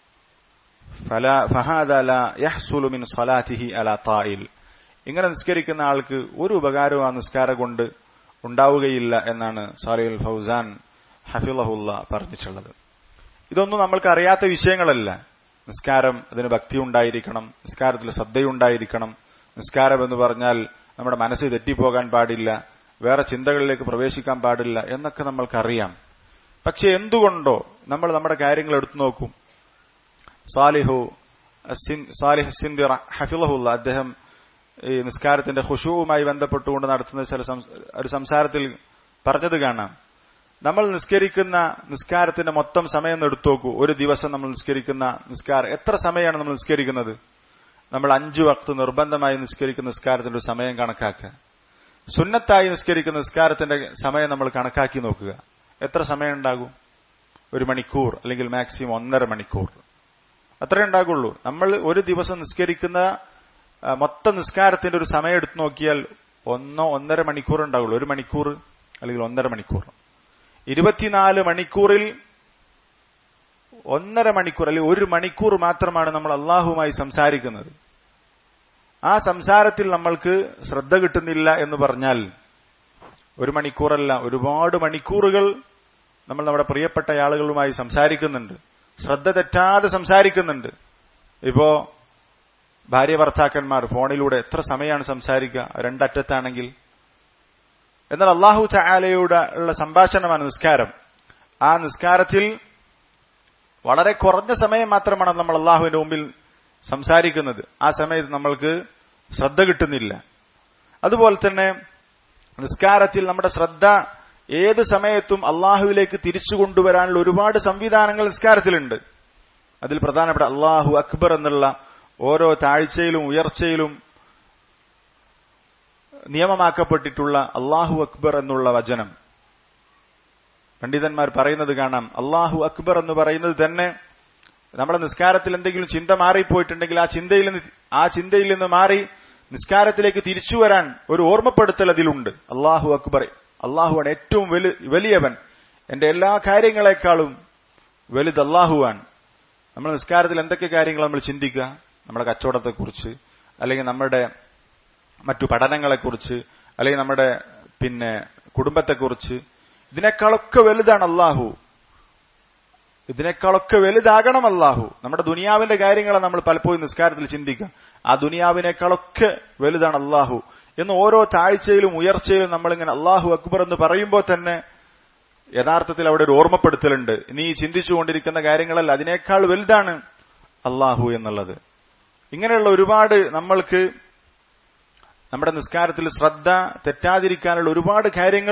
[SPEAKER 1] മിൻ സ്വലാത്തിഹി അല തായിൽ ഇങ്ങനെ നിസ്കരിക്കുന്ന ആൾക്ക് ഒരു ഉപകാരവും ആ നിസ്കാരം കൊണ്ട് ഉണ്ടാവുകയില്ല എന്നാണ് സാലിഹുൽ ഫൗസാൻ ഹഫിളഹുല്ല പറഞ്ഞിട്ടുള്ളത് ഇതൊന്നും നമ്മൾക്ക് അറിയാത്ത വിഷയങ്ങളല്ല നിസ്കാരം അതിന് ഭക്തി ഉണ്ടായിരിക്കണം നിസ്കാരത്തിൽ ശ്രദ്ധയുണ്ടായിരിക്കണം നിസ്കാരം എന്ന് പറഞ്ഞാൽ നമ്മുടെ മനസ്സ് തെറ്റിപ്പോകാൻ പാടില്ല വേറെ ചിന്തകളിലേക്ക് പ്രവേശിക്കാൻ പാടില്ല എന്നൊക്കെ നമ്മൾക്കറിയാം പക്ഷെ എന്തുകൊണ്ടോ നമ്മൾ നമ്മുടെ കാര്യങ്ങൾ എടുത്തു നോക്കും സാലിഹു സാലിഹ് സിന്ദി ഹഫിളഹുല്ല അദ്ദേഹം ഈ നിസ്കാരത്തിന്റെ ഖുഷുവുമായി ബന്ധപ്പെട്ടുകൊണ്ട് നടത്തുന്ന ചില ഒരു സംസാരത്തിൽ പറഞ്ഞത് കാണാം നമ്മൾ നിസ്കരിക്കുന്ന നിസ്കാരത്തിന്റെ മൊത്തം സമയം എടുത്തു നോക്കൂ ഒരു ദിവസം നമ്മൾ നിസ്കരിക്കുന്ന നിസ്കാരം എത്ര സമയമാണ് നമ്മൾ നിസ്കരിക്കുന്നത് നമ്മൾ അഞ്ചു വക്ത് നിർബന്ധമായി നിസ്കരിക്കുന്ന നിസ്കാരത്തിന്റെ ഒരു സമയം കണക്കാക്കുക സുന്നത്തായി നിസ്കരിക്കുന്ന നിസ്കാരത്തിന്റെ സമയം നമ്മൾ കണക്കാക്കി നോക്കുക എത്ര സമയം ഉണ്ടാകും ഒരു മണിക്കൂർ അല്ലെങ്കിൽ മാക്സിമം ഒന്നര മണിക്കൂർ അത്രേ ഉണ്ടാകുള്ളൂ നമ്മൾ ഒരു ദിവസം നിസ്കരിക്കുന്ന മൊത്തം നിസ്കാരത്തിന്റെ ഒരു സമയം എടുത്തു നോക്കിയാൽ ഒന്നോ ഒന്നര മണിക്കൂർ ഉണ്ടാകുള്ളൂ ഒരു മണിക്കൂർ അല്ലെങ്കിൽ ഒന്നര മണിക്കൂർ ഇരുപത്തിനാല് മണിക്കൂറിൽ ഒന്നര മണിക്കൂർ അല്ലെങ്കിൽ ഒരു മണിക്കൂർ മാത്രമാണ് നമ്മൾ അള്ളാഹുമായി സംസാരിക്കുന്നത് ആ സംസാരത്തിൽ നമ്മൾക്ക് ശ്രദ്ധ കിട്ടുന്നില്ല എന്ന് പറഞ്ഞാൽ ഒരു മണിക്കൂറല്ല ഒരുപാട് മണിക്കൂറുകൾ നമ്മൾ നമ്മുടെ പ്രിയപ്പെട്ട ആളുകളുമായി സംസാരിക്കുന്നുണ്ട് ശ്രദ്ധ തെറ്റാതെ സംസാരിക്കുന്നുണ്ട് ഇപ്പോ ഭാര്യ ഭർത്താക്കന്മാർ ഫോണിലൂടെ എത്ര സമയമാണ് സംസാരിക്കുക രണ്ടറ്റത്താണെങ്കിൽ എന്നാൽ അള്ളാഹു ചായാലയുടെ ഉള്ള സംഭാഷണമാണ് നിസ്കാരം ആ നിസ്കാരത്തിൽ വളരെ കുറഞ്ഞ സമയം മാത്രമാണ് നമ്മൾ അള്ളാഹുവിന്റെ മുമ്പിൽ സംസാരിക്കുന്നത് ആ സമയത്ത് നമ്മൾക്ക് ശ്രദ്ധ കിട്ടുന്നില്ല അതുപോലെ തന്നെ നിസ്കാരത്തിൽ നമ്മുടെ ശ്രദ്ധ ഏത് സമയത്തും അള്ളാഹുവിലേക്ക് തിരിച്ചു കൊണ്ടുവരാനുള്ള ഒരുപാട് സംവിധാനങ്ങൾ നിസ്കാരത്തിലുണ്ട് അതിൽ പ്രധാനപ്പെട്ട അള്ളാഹു അക്ബർ എന്നുള്ള ഓരോ താഴ്ചയിലും ഉയർച്ചയിലും നിയമമാക്കപ്പെട്ടിട്ടുള്ള അള്ളാഹു അക്ബർ എന്നുള്ള വചനം പണ്ഡിതന്മാർ പറയുന്നത് കാണാം അള്ളാഹു അക്ബർ എന്ന് പറയുന്നത് തന്നെ നമ്മുടെ നിസ്കാരത്തിൽ എന്തെങ്കിലും ചിന്ത മാറിപ്പോയിട്ടുണ്ടെങ്കിൽ ആ ചിന്തയിൽ നിന്ന് ആ ചിന്തയിൽ നിന്ന് മാറി നിസ്കാരത്തിലേക്ക് തിരിച്ചു വരാൻ ഒരു ഓർമ്മപ്പെടുത്തൽ അതിലുണ്ട് അള്ളാഹു അക്ബർ അള്ളാഹുവാണ് ഏറ്റവും വലിയവൻ എന്റെ എല്ലാ കാര്യങ്ങളെക്കാളും വലുത് അള്ളാഹുവാണ് നമ്മൾ നിസ്കാരത്തിൽ എന്തൊക്കെ കാര്യങ്ങൾ നമ്മൾ ചിന്തിക്കുക നമ്മുടെ കച്ചവടത്തെക്കുറിച്ച് അല്ലെങ്കിൽ നമ്മുടെ മറ്റു പഠനങ്ങളെക്കുറിച്ച് അല്ലെങ്കിൽ നമ്മുടെ പിന്നെ കുടുംബത്തെക്കുറിച്ച് ഇതിനേക്കാളൊക്കെ വലുതാണ് അള്ളാഹു ഇതിനേക്കാളൊക്കെ വലുതാകണം അള്ളാഹു നമ്മുടെ ദുനിയാവിന്റെ കാര്യങ്ങളെ നമ്മൾ പലപ്പോഴും നിസ്കാരത്തിൽ ചിന്തിക്കുക ആ ദുനിയാവിനേക്കാളൊക്കെ വലുതാണ് അള്ളാഹു എന്ന് ഓരോ താഴ്ചയിലും ഉയർച്ചയിലും നമ്മളിങ്ങനെ അള്ളാഹു അക്ബർ എന്ന് പറയുമ്പോൾ തന്നെ യഥാർത്ഥത്തിൽ അവിടെ ഒരു ഓർമ്മപ്പെടുത്തലുണ്ട് നീ ചിന്തിച്ചുകൊണ്ടിരിക്കുന്ന കാര്യങ്ങളല്ല അതിനേക്കാൾ വലുതാണ് അള്ളാഹു എന്നുള്ളത് ഇങ്ങനെയുള്ള ഒരുപാട് നമ്മൾക്ക് നമ്മുടെ നിസ്കാരത്തിൽ ശ്രദ്ധ തെറ്റാതിരിക്കാനുള്ള ഒരുപാട് കാര്യങ്ങൾ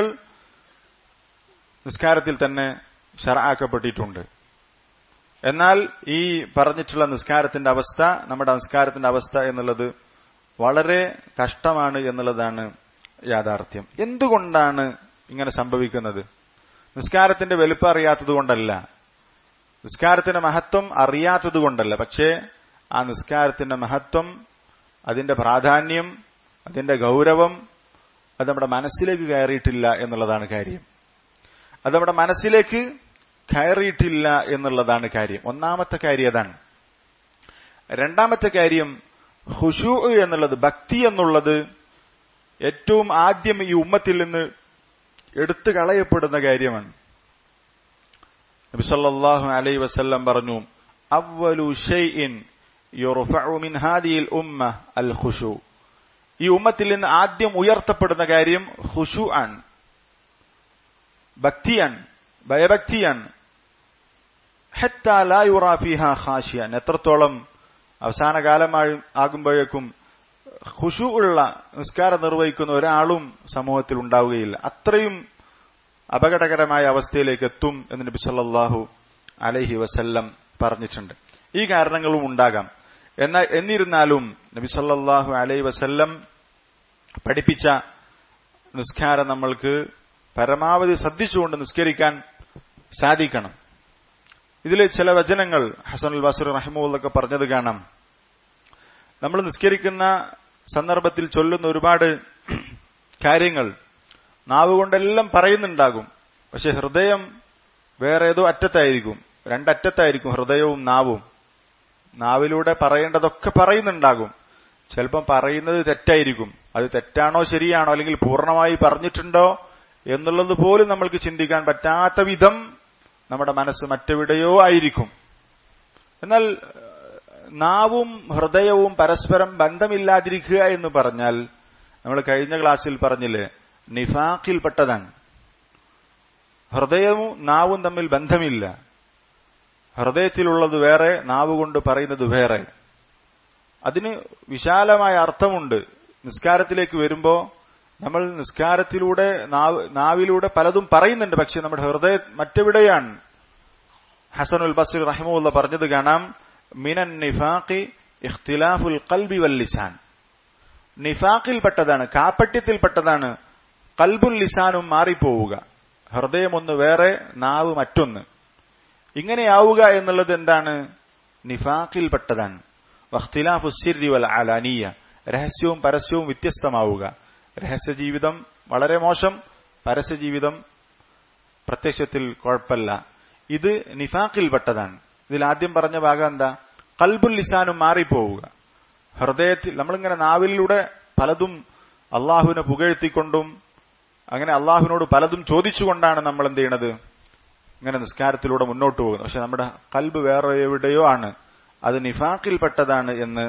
[SPEAKER 1] നിസ്കാരത്തിൽ തന്നെ ഷറാക്കപ്പെട്ടിട്ടുണ്ട് എന്നാൽ ഈ പറഞ്ഞിട്ടുള്ള നിസ്കാരത്തിന്റെ അവസ്ഥ നമ്മുടെ നിസ്കാരത്തിന്റെ അവസ്ഥ എന്നുള്ളത് വളരെ കഷ്ടമാണ് എന്നുള്ളതാണ് യാഥാർത്ഥ്യം എന്തുകൊണ്ടാണ് ഇങ്ങനെ സംഭവിക്കുന്നത് നിസ്കാരത്തിന്റെ വലുപ്പം അറിയാത്തത് കൊണ്ടല്ല നിസ്കാരത്തിന്റെ മഹത്വം അറിയാത്തത് കൊണ്ടല്ല പക്ഷേ ആ നിസ്കാരത്തിന്റെ മഹത്വം അതിന്റെ പ്രാധാന്യം അതിന്റെ ഗൗരവം അത് നമ്മുടെ മനസ്സിലേക്ക് കയറിയിട്ടില്ല എന്നുള്ളതാണ് കാര്യം അത് നമ്മുടെ മനസ്സിലേക്ക് കയറിയിട്ടില്ല എന്നുള്ളതാണ് കാര്യം ഒന്നാമത്തെ കാര്യം അതാണ് രണ്ടാമത്തെ കാര്യം ഹുഷു എന്നുള്ളത് ഭക്തി എന്നുള്ളത് ഏറ്റവും ആദ്യം ഈ ഉമ്മത്തിൽ നിന്ന് എടുത്തു കളയപ്പെടുന്ന കാര്യമാണ് നബിസല്ലാഹു അലൈ വസല്ലം പറഞ്ഞു അവലു ഷെയ്ഇൻ യുർഫഉ മിൻ ഹാദിഹിൽ ഉമ്മ അൽ ഖുശു ഈ ഉമ്മത്തിൽ നിന്ന് ആദ്യം ഉയർത്തപ്പെടുന്ന കാര്യം ഹുഷു ആണ് ഭക്തിയാണ് ഭയഭക്തിയാണ് ഖാഷിയാൻ എത്രത്തോളം അവസാന കാലമായി ആകുമ്പോഴേക്കും ഖുഷു ഉള്ള നിസ്കാരം നിർവഹിക്കുന്ന ഒരാളും സമൂഹത്തിൽ ഉണ്ടാവുകയില്ല അത്രയും അപകടകരമായ അവസ്ഥയിലേക്ക് എത്തും എന്ന് നബി സല്ലല്ലാഹു അലൈഹി വസല്ലം പറഞ്ഞിട്ടുണ്ട് ഈ കാരണങ്ങളും ഉണ്ടാകാം എന്നാൽ എന്നിരുന്നാലും നബി സല്ലല്ലാഹു അലൈഹി വസല്ലം പഠിപ്പിച്ച നിസ്കാരം നമ്മൾക്ക് പരമാവധി ശ്രദ്ധിച്ചുകൊണ്ട് നിസ്കരിക്കാൻ സാധിക്കണം ഇതിൽ ചില വചനങ്ങൾ ഹസനുൽ ബസർ റഹിമുള്ളൊക്കെ പറഞ്ഞത് കാണാം നമ്മൾ നിസ്കരിക്കുന്ന സന്ദർഭത്തിൽ ചൊല്ലുന്ന ഒരുപാട് കാര്യങ്ങൾ നാവ് കൊണ്ടെല്ലാം പറയുന്നുണ്ടാകും പക്ഷെ ഹൃദയം വേറെ ഏതോ അറ്റത്തായിരിക്കും രണ്ടറ്റത്തായിരിക്കും ഹൃദയവും നാവും നാവിലൂടെ പറയേണ്ടതൊക്കെ പറയുന്നുണ്ടാകും ചിലപ്പം പറയുന്നത് തെറ്റായിരിക്കും അത് തെറ്റാണോ ശരിയാണോ അല്ലെങ്കിൽ പൂർണ്ണമായി പറഞ്ഞിട്ടുണ്ടോ എന്നുള്ളത് പോലും നമ്മൾക്ക് ചിന്തിക്കാൻ പറ്റാത്ത വിധം നമ്മുടെ മനസ്സ് മറ്റെവിടെയോ ആയിരിക്കും എന്നാൽ നാവും ഹൃദയവും പരസ്പരം ബന്ധമില്ലാതിരിക്കുക എന്ന് പറഞ്ഞാൽ നമ്മൾ കഴിഞ്ഞ ക്ലാസ്സിൽ പറഞ്ഞില്ലേ നിഫാഖിൽപ്പെട്ടതാണ് ഹൃദയവും നാവും തമ്മിൽ ബന്ധമില്ല ഹൃദയത്തിലുള്ളത് വേറെ നാവ് കൊണ്ട് പറയുന്നത് വേറെ അതിന് വിശാലമായ അർത്ഥമുണ്ട് നിസ്കാരത്തിലേക്ക് വരുമ്പോ നമ്മൾ നിസ്കാരത്തിലൂടെ നാവിലൂടെ പലതും പറയുന്നുണ്ട് പക്ഷെ നമ്മുടെ ഹൃദയ മറ്റെവിടെയാണ് ഹസനുൽ ബസീർ റഹിമുള്ള പറഞ്ഞത് കാണാം മിനൻ നിഫാഖി ഇഖ്തിലാഫുൽ കൽബി വൽ ലിസാൻ നിഫാഖിൽപ്പെട്ടതാണ് കാപ്പട്യത്തിൽപ്പെട്ടതാണ് കൽബുൽ ലിസാനും മാറിപ്പോവുക ഹൃദയം ഒന്ന് വേറെ നാവ് മറ്റൊന്ന് ഇങ്ങനെയാവുക എന്നുള്ളത് എന്താണ് നിഫാഖിൽപ്പെട്ടതാണ് വഖ്തിലാഫു സിരി വൽ അലാനിയ രഹസ്യവും പരസ്യവും വ്യത്യസ്തമാവുക രഹസ്യ ജീവിതം വളരെ മോശം പരസ്യ ജീവിതം പ്രത്യക്ഷത്തിൽ കുഴപ്പമില്ല ഇത് നിഫാഖിൽപ്പെട്ടതാണ് ഇതിൽ ആദ്യം പറഞ്ഞ ഭാഗം എന്താ കൽബുൽ ലിസാനും മാറിപ്പോവുക ഹൃദയത്തിൽ നമ്മളിങ്ങനെ നാവിലൂടെ പലതും അള്ളാഹുവിനെ പുകഴ്ത്തിക്കൊണ്ടും അങ്ങനെ അള്ളാഹുവിനോട് പലതും ചോദിച്ചുകൊണ്ടാണ് നമ്മൾ എന്ത് ചെയ്യണത് ഇങ്ങനെ നിസ്കാരത്തിലൂടെ മുന്നോട്ട് പോകുന്നത് പക്ഷെ നമ്മുടെ കൽബ് വേറെ എവിടെയോ ആണ് അത് നിഫാഖിൽപ്പെട്ടതാണ് എന്ന്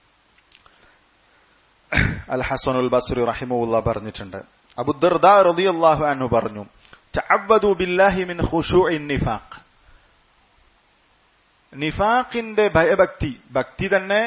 [SPEAKER 1] അൽ ഹസനുൽ ബസുറി റഹിമുല്ല പറഞ്ഞിട്ടുണ്ട് അബുദർദ റളിയല്ലാഹു അൻഹു പറഞ്ഞു തഅവ്വദു ബില്ലാഹി മിൻ ഖുശൂഇൻ നിഫാഖ് നിഫാഖിന്റെ ഭയഭക്തി ഭക്തി തന്നെ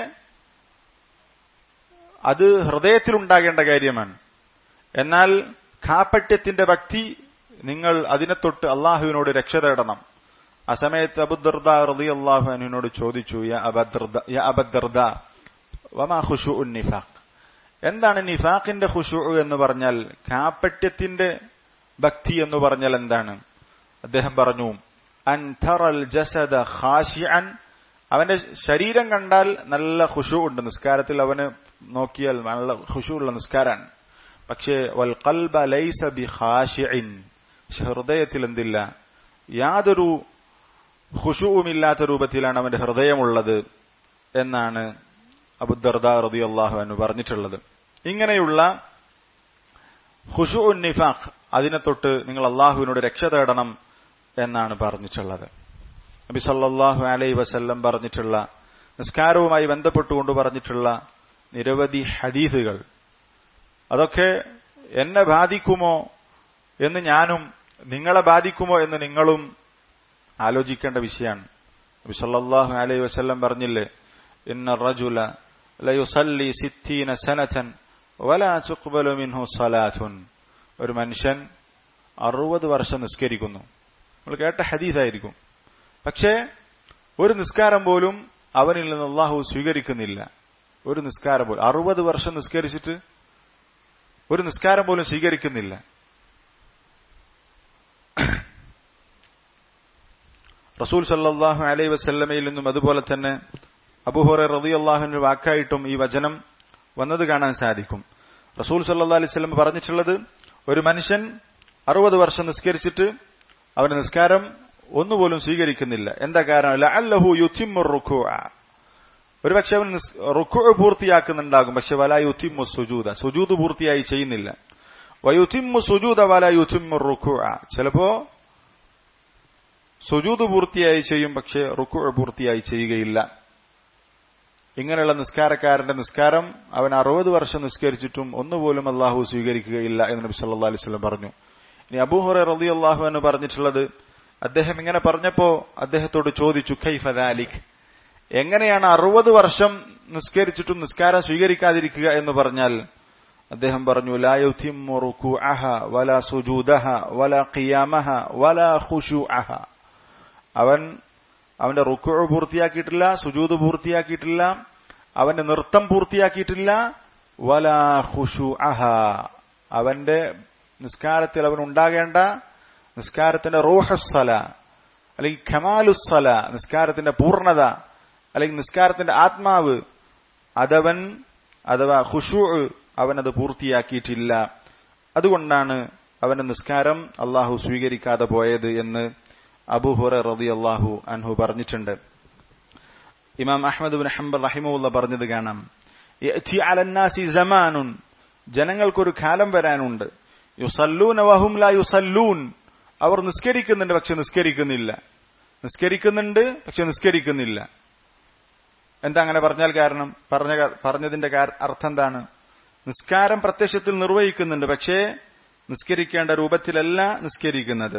[SPEAKER 1] അത് ഹൃദയത്തിലുണ്ടാകേണ്ട കാര്യമാണ് എന്നാൽ കാപ്പട്യത്തിന്റെ ഭക്തി നിങ്ങൾ അതിനെ തൊട്ട് അള്ളാഹുവിനോട് രക്ഷ തേടണം ആ സമയത്ത് അബുദർദ റതി അള്ളാഹു അനുവിനോട് ചോദിച്ചു അബദ്ദർദ വമാ ഖുഷു ഉൻ നിഫാഖ് എന്താണ് നിഫാഖിന്റെ ഖുഷു എന്ന് പറഞ്ഞാൽ കാപ്പട്യത്തിന്റെ ഭക്തി എന്ന് പറഞ്ഞാൽ എന്താണ് അദ്ദേഹം പറഞ്ഞു അൻതറൽ ജസദ ഖാശിഅൻ അവന്റെ ശരീരം കണ്ടാൽ നല്ല ഖുഷു ഉണ്ട് നിസ്കാരത്തിൽ അവന് നോക്കിയാൽ നല്ല ഖുഷു ഉള്ള നിസ്കാരാണ് പക്ഷേ വൽ ഖൽബ ലൈസ ബി ഖാശിഇൻ ഹൃദയത്തിൽ എന്തില്ല യാതൊരു ഖുഷുവുമില്ലാത്ത രൂപത്തിലാണ് അവന്റെ ഹൃദയമുള്ളത് എന്നാണ് അബുദർദ റതി അള്ളാഹു അനു പറഞ്ഞിട്ടുള്ളത് ഇങ്ങനെയുള്ള ഖുഷു നിഫാഖ് അതിനെ തൊട്ട് നിങ്ങൾ അള്ളാഹുവിനോട് രക്ഷ തേടണം എന്നാണ് പറഞ്ഞിട്ടുള്ളത് നബി സല്ലാഹു അലൈ വസല്ലം പറഞ്ഞിട്ടുള്ള നിസ്കാരവുമായി ബന്ധപ്പെട്ടുകൊണ്ട് പറഞ്ഞിട്ടുള്ള നിരവധി ഹദീസുകൾ അതൊക്കെ എന്നെ ബാധിക്കുമോ എന്ന് ഞാനും നിങ്ങളെ ബാധിക്കുമോ എന്ന് നിങ്ങളും ആലോചിക്കേണ്ട വിഷയമാണ് നബി സല്ലല്ലാഹു അലൈഹി വസല്ലം പറഞ്ഞില്ലേ ഇന്ന റജുല ലയുസല്ലി സിത്തീന സനതൻ വലാ തുഖ്ബലു മിൻഹു സലാത്തുൻ ഒരു മനുഷ്യൻ അറുപത് വർഷം നിസ്കരിക്കുന്നു നമ്മൾ കേട്ട ഹദീസായിരിക്കും പക്ഷേ ഒരു നിസ്കാരം പോലും അവനിൽ നിന്ന് അള്ളാഹു സ്വീകരിക്കുന്നില്ല ഒരു നിസ്കാരം പോലും അറുപത് വർഷം നിസ്കരിച്ചിട്ട് ഒരു നിസ്കാരം പോലും സ്വീകരിക്കുന്നില്ല റസൂൽ സല്ലാഹു അലൈ വസല്ലമയിൽ നിന്നും അതുപോലെ തന്നെ അബുഹുറ റതി അള്ളാഹുവിന്റെ വാക്കായിട്ടും ഈ വചനം വന്നത് കാണാൻ സാധിക്കും റസൂൽ സല്ലാ അലൈഹി സ്വലം പറഞ്ഞിട്ടുള്ളത് ഒരു മനുഷ്യൻ അറുപത് വർഷം നിസ്കരിച്ചിട്ട് അവന്റെ നിസ്കാരം ഒന്നുപോലും സ്വീകരിക്കുന്നില്ല എന്താ കാരണം അല്ലഹു യുത്തിമുർ റുഖു ഒരുപക്ഷെ അവൻ റുഖു പൂർത്തിയാക്കുന്നുണ്ടാകും പക്ഷെ വല യുത്തിമു സുജൂദ സുജൂദ് പൂർത്തിയായി ചെയ്യുന്നില്ല വയുത്തിമു സുജൂദ വല യുത്തിമു റുഖു ചിലപ്പോ സുജൂദ് പൂർത്തിയായി ചെയ്യും പക്ഷെ റുക്കു പൂർത്തിയായി ചെയ്യുകയില്ല ഇങ്ങനെയുള്ള നിസ്കാരക്കാരന്റെ നിസ്കാരം അവൻ അറുപത് വർഷം നിസ്കരിച്ചിട്ടും ഒന്നുപോലും അള്ളാഹു സ്വീകരിക്കുകയില്ല എന്ന് നബി സല്ലാ അലൈഹി സ്വലം പറഞ്ഞു ഇനി അബൂഹുറ റതി അള്ളാഹു എന്ന് പറഞ്ഞിട്ടുള്ളത് അദ്ദേഹം ഇങ്ങനെ പറഞ്ഞപ്പോ അദ്ദേഹത്തോട് ചോദിച്ചു ഖൈഫദാലിഖ് എങ്ങനെയാണ് അറുപത് വർഷം നിസ്കരിച്ചിട്ടും നിസ്കാരം സ്വീകരിക്കാതിരിക്കുക എന്ന് പറഞ്ഞാൽ അദ്ദേഹം പറഞ്ഞു ലായുഥിമു റുക്കുഅഹ വല സുജൂദഹ വല ഖിയാമഹ വല ഖുശൂഅഹ അവൻ അവന്റെ റുക്കു പൂർത്തിയാക്കിയിട്ടില്ല സുജൂത് പൂർത്തിയാക്കിയിട്ടില്ല അവന്റെ നൃത്തം പൂർത്തിയാക്കിയിട്ടില്ല വല ഖുഷു അഹ അവന്റെ നിസ്കാരത്തിൽ അവൻ ഉണ്ടാകേണ്ട നിസ്കാരത്തിന്റെ റൂഹസ്വല അല്ലെങ്കിൽ ഖമാലുസ്വല നിസ്കാരത്തിന്റെ പൂർണ്ണത അല്ലെങ്കിൽ നിസ്കാരത്തിന്റെ ആത്മാവ് അതവൻ അഥവാ ഖുഷു അവൻ അത് പൂർത്തിയാക്കിയിട്ടില്ല അതുകൊണ്ടാണ് അവന്റെ നിസ്കാരം അള്ളാഹു സ്വീകരിക്കാതെ പോയത് എന്ന് അബൂഹുറ റതി അള്ളാഹു അൻഹു പറഞ്ഞിട്ടുണ്ട് ഇമാം അഹമ്മദ് ബിൻ ഹംബർ റഹിമുല്ല പറഞ്ഞത് കാണാം യഅ്തി അലന്നാസി സമാനുൻ ജനങ്ങൾക്കൊരു കാലം വരാനുണ്ട് യുസല്ലൂന വഹും ലാ യുസല്ലൂൻ അവർ നിസ്കരിക്കുന്നുണ്ട് പക്ഷെ നിസ്കരിക്കുന്നില്ല നിസ്കരിക്കുന്നുണ്ട് പക്ഷെ നിസ്കരിക്കുന്നില്ല എന്താ അങ്ങനെ പറഞ്ഞാൽ കാരണം പറഞ്ഞ പറഞ്ഞതിന്റെ അർത്ഥം എന്താണ് നിസ്കാരം പ്രത്യക്ഷത്തിൽ നിർവഹിക്കുന്നുണ്ട് പക്ഷേ നിസ്കരിക്കേണ്ട രൂപത്തിലല്ല നിസ്കരിക്കുന്നത്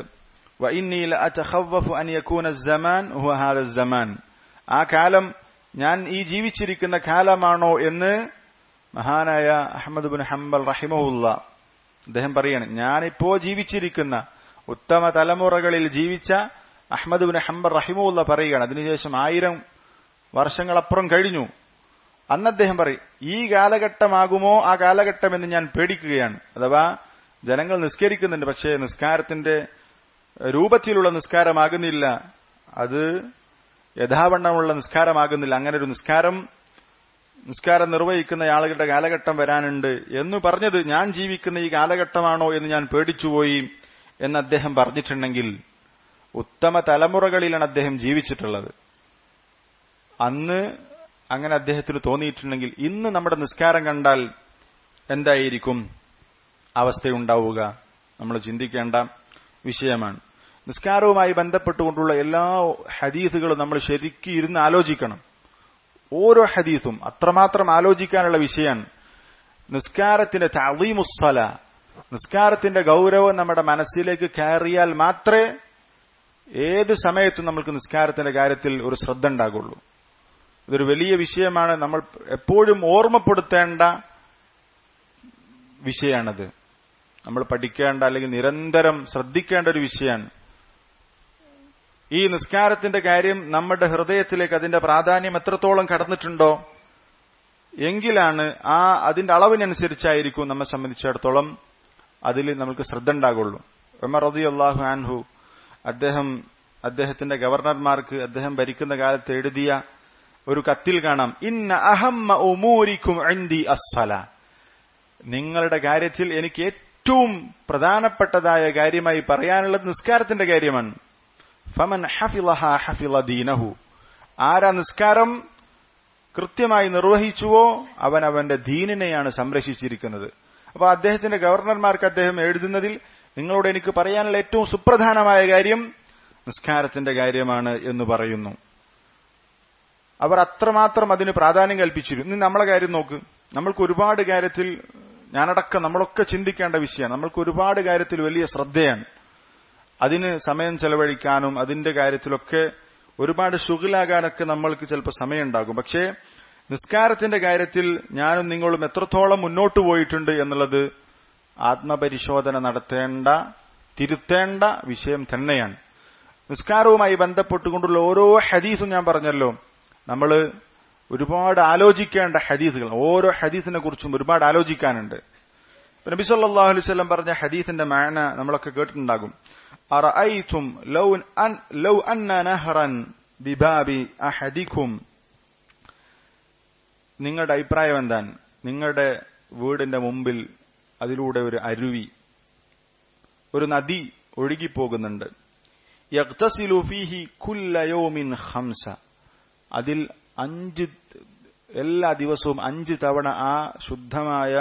[SPEAKER 1] ആ കാലം ഞാൻ ഈ ജീവിച്ചിരിക്കുന്ന കാലമാണോ എന്ന് മഹാനായ അഹമ്മദ് ബിൻ ഹംബൽ റഹിമുല്ല അദ്ദേഹം പറയാണ് ഞാനിപ്പോ ജീവിച്ചിരിക്കുന്ന ഉത്തമ തലമുറകളിൽ ജീവിച്ച അഹമ്മദ് ബിൻ ഹംബൽ റഹിമുല്ല പറയുകയാണ് അതിനുശേഷം ആയിരം വർഷങ്ങളപ്പുറം കഴിഞ്ഞു അന്ന് അദ്ദേഹം പറയും ഈ കാലഘട്ടമാകുമോ ആ കാലഘട്ടം എന്ന് ഞാൻ പേടിക്കുകയാണ് അഥവാ ജനങ്ങൾ നിസ്കരിക്കുന്നുണ്ട് പക്ഷേ നിസ്കാരത്തിന്റെ രൂപത്തിലുള്ള നിസ്കാരമാകുന്നില്ല അത് യഥാവണ്ണമുള്ള നിസ്കാരമാകുന്നില്ല അങ്ങനെ ഒരു നിസ്കാരം നിസ്കാരം നിർവഹിക്കുന്ന ആളുകളുടെ കാലഘട്ടം വരാനുണ്ട് എന്ന് പറഞ്ഞത് ഞാൻ ജീവിക്കുന്ന ഈ കാലഘട്ടമാണോ എന്ന് ഞാൻ പേടിച്ചുപോയി എന്ന് അദ്ദേഹം പറഞ്ഞിട്ടുണ്ടെങ്കിൽ ഉത്തമ തലമുറകളിലാണ് അദ്ദേഹം ജീവിച്ചിട്ടുള്ളത് അന്ന് അങ്ങനെ അദ്ദേഹത്തിന് തോന്നിയിട്ടുണ്ടെങ്കിൽ ഇന്ന് നമ്മുടെ നിസ്കാരം കണ്ടാൽ എന്തായിരിക്കും അവസ്ഥയുണ്ടാവുക നമ്മൾ ചിന്തിക്കേണ്ട വിഷയമാണ് നിസ്കാരവുമായി ബന്ധപ്പെട്ടുകൊണ്ടുള്ള എല്ലാ ഹദീസുകളും നമ്മൾ ശരിക്കും ഇരുന്ന് ആലോചിക്കണം ഓരോ ഹദീസും അത്രമാത്രം ആലോചിക്കാനുള്ള വിഷയമാണ് നിസ്കാരത്തിന്റെ തളീമുസ്സല നിസ്കാരത്തിന്റെ ഗൗരവം നമ്മുടെ മനസ്സിലേക്ക് കയറിയാൽ മാത്രമേ ഏത് സമയത്തും നമുക്ക് നിസ്കാരത്തിന്റെ കാര്യത്തിൽ ഒരു ശ്രദ്ധ ഉണ്ടാകുള്ളൂ ഇതൊരു വലിയ വിഷയമാണ് നമ്മൾ എപ്പോഴും ഓർമ്മപ്പെടുത്തേണ്ട വിഷയമാണത് നമ്മൾ പഠിക്കേണ്ട അല്ലെങ്കിൽ നിരന്തരം ശ്രദ്ധിക്കേണ്ട ഒരു വിഷയമാണ് ഈ നിസ്കാരത്തിന്റെ കാര്യം നമ്മുടെ ഹൃദയത്തിലേക്ക് അതിന്റെ പ്രാധാന്യം എത്രത്തോളം കടന്നിട്ടുണ്ടോ എങ്കിലാണ് ആ അതിന്റെ അളവിനനുസരിച്ചായിരിക്കും നമ്മെ സംബന്ധിച്ചിടത്തോളം അതിൽ നമുക്ക് ശ്രദ്ധ ഉണ്ടാകുള്ളൂ ഉമർ റതി അള്ളാഹു ആൻഹു അദ്ദേഹം അദ്ദേഹത്തിന്റെ ഗവർണർമാർക്ക് അദ്ദേഹം ഭരിക്കുന്ന കാലത്ത് എഴുതിയ ഒരു കത്തിൽ കാണാം ഇന്ന അഹമ്മ ഉമൂരിക്കും അൻഡി അസ്സല നിങ്ങളുടെ കാര്യത്തിൽ എനിക്ക് ഏറ്റവും പ്രധാനപ്പെട്ടതായ കാര്യമായി പറയാനുള്ളത് നിസ്കാരത്തിന്റെ കാര്യമാണ് ഫമൻ ഹഫിലഹ ഹഫില ദീനഹു ആരാ നിസ്കാരം കൃത്യമായി നിർവഹിച്ചുവോ അവൻ അവന്റെ ദീനിനെയാണ് സംരക്ഷിച്ചിരിക്കുന്നത് അപ്പൊ അദ്ദേഹത്തിന്റെ ഗവർണർമാർക്ക് അദ്ദേഹം എഴുതുന്നതിൽ നിങ്ങളോട് എനിക്ക് പറയാനുള്ള ഏറ്റവും സുപ്രധാനമായ കാര്യം നിസ്കാരത്തിന്റെ കാര്യമാണ് എന്ന് പറയുന്നു അവർ അത്രമാത്രം അതിന് പ്രാധാന്യം കൽപ്പിച്ചിരുന്നു ഇന്ന് നമ്മളെ കാര്യം നോക്ക് നമ്മൾക്ക് ഒരുപാട് കാര്യത്തിൽ ഞാനടക്കം നമ്മളൊക്കെ ചിന്തിക്കേണ്ട വിഷയമാണ് നമ്മൾക്ക് ഒരുപാട് കാര്യത്തിൽ വലിയ ശ്രദ്ധയാണ് അതിന് സമയം ചെലവഴിക്കാനും അതിന്റെ കാര്യത്തിലൊക്കെ ഒരുപാട് ശുഗിലാകാനൊക്കെ നമ്മൾക്ക് ചിലപ്പോൾ സമയമുണ്ടാകും പക്ഷേ നിസ്കാരത്തിന്റെ കാര്യത്തിൽ ഞാനും നിങ്ങളും എത്രത്തോളം മുന്നോട്ട് പോയിട്ടുണ്ട് എന്നുള്ളത് ആത്മപരിശോധന നടത്തേണ്ട തിരുത്തേണ്ട വിഷയം തന്നെയാണ് നിസ്കാരവുമായി ബന്ധപ്പെട്ടുകൊണ്ടുള്ള ഓരോ ഹദീസും ഞാൻ പറഞ്ഞല്ലോ നമ്മൾ ഒരുപാട് ആലോചിക്കേണ്ട ഹദീസുകൾ ഓരോ ഹദീസിനെ കുറിച്ചും ഒരുപാട് ആലോചിക്കാനുണ്ട് നബി സല്ലല്ലാഹു അലൈഹി വസല്ലം പറഞ്ഞ ഹദീസിന്റെ മാന നമ്മളൊക്കെ കേട്ടിട്ടുണ്ടാകും അറഅയ്തും ലൗ അൻ ലൗ അന്ന നഹറൻ ബിബാബി അഹദിക്കും നിങ്ങളുടെ അഭിപ്രായം എന്താണ് നിങ്ങളുടെ വീടിന്റെ മുമ്പിൽ അതിലൂടെ ഒരു അരുവി ഒരു നദി ഒഴുകിപ്പോകുന്നുണ്ട് യഗ്തസിലു ഫീഹി കുല്ല യൗമിൻ ഖംസ അതിൽ അഞ്ച് എല്ലാ ദിവസവും അഞ്ച് തവണ ആ ശുദ്ധമായ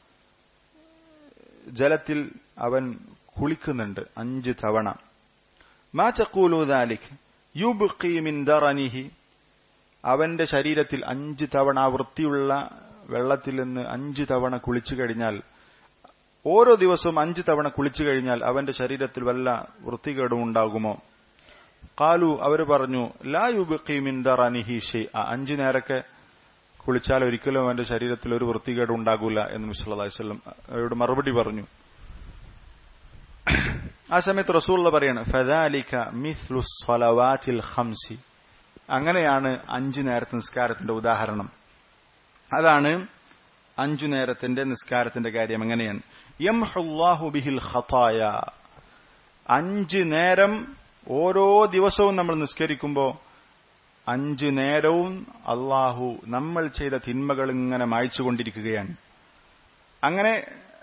[SPEAKER 1] ജലത്തിൽ അവൻ കുളിക്കുന്നുണ്ട് അഞ്ച് തവണ മാ ചക്കൂലു ദാലിക് യുബ്ഖി മിൻ ദറനിഹി അവന്റെ ശരീരത്തിൽ അഞ്ച് തവണ ആ വൃത്തിയുള്ള വെള്ളത്തിൽ നിന്ന് അഞ്ച് തവണ കുളിച്ചു കഴിഞ്ഞാൽ ഓരോ ദിവസവും അഞ്ച് തവണ കുളിച്ചു കഴിഞ്ഞാൽ അവന്റെ ശരീരത്തിൽ വല്ല വൃത്തികേടും ഉണ്ടാകുമോ കാലു അവർ പറഞ്ഞു ലാ യുബി മിൻ ദറാനിഹി ഷെയ് അഞ്ചു നേരൊക്കെ കുളിച്ചാൽ ഒരിക്കലും അവന്റെ ശരീരത്തിൽ ഒരു വൃത്തികേട് ഉണ്ടാകൂല എന്ന് മിസ്ലാസ്ലം അവരോട് മറുപടി പറഞ്ഞു ആ സമയത്ത് റസൂള്ള പറയാണ് ഫദാലിക മിസ്ലു സ്വലവാറ്റിൽ ഖംസി അങ്ങനെയാണ് അഞ്ചു നേരത്തെ നിസ്കാരത്തിന്റെ ഉദാഹരണം അതാണ് അഞ്ചു നേരത്തിന്റെ നിസ്കാരത്തിന്റെ കാര്യം എങ്ങനെയാണ് യംഹുല്ലാഹു ബിഹിൽ ഖതായ അഞ്ച് നേരം ഓരോ ദിവസവും നമ്മൾ നിസ്കരിക്കുമ്പോൾ അഞ്ചു നേരവും അള്ളാഹു നമ്മൾ ചെയ്ത തിന്മകൾ ഇങ്ങനെ മായ്ച്ചുകൊണ്ടിരിക്കുകയാണ് അങ്ങനെ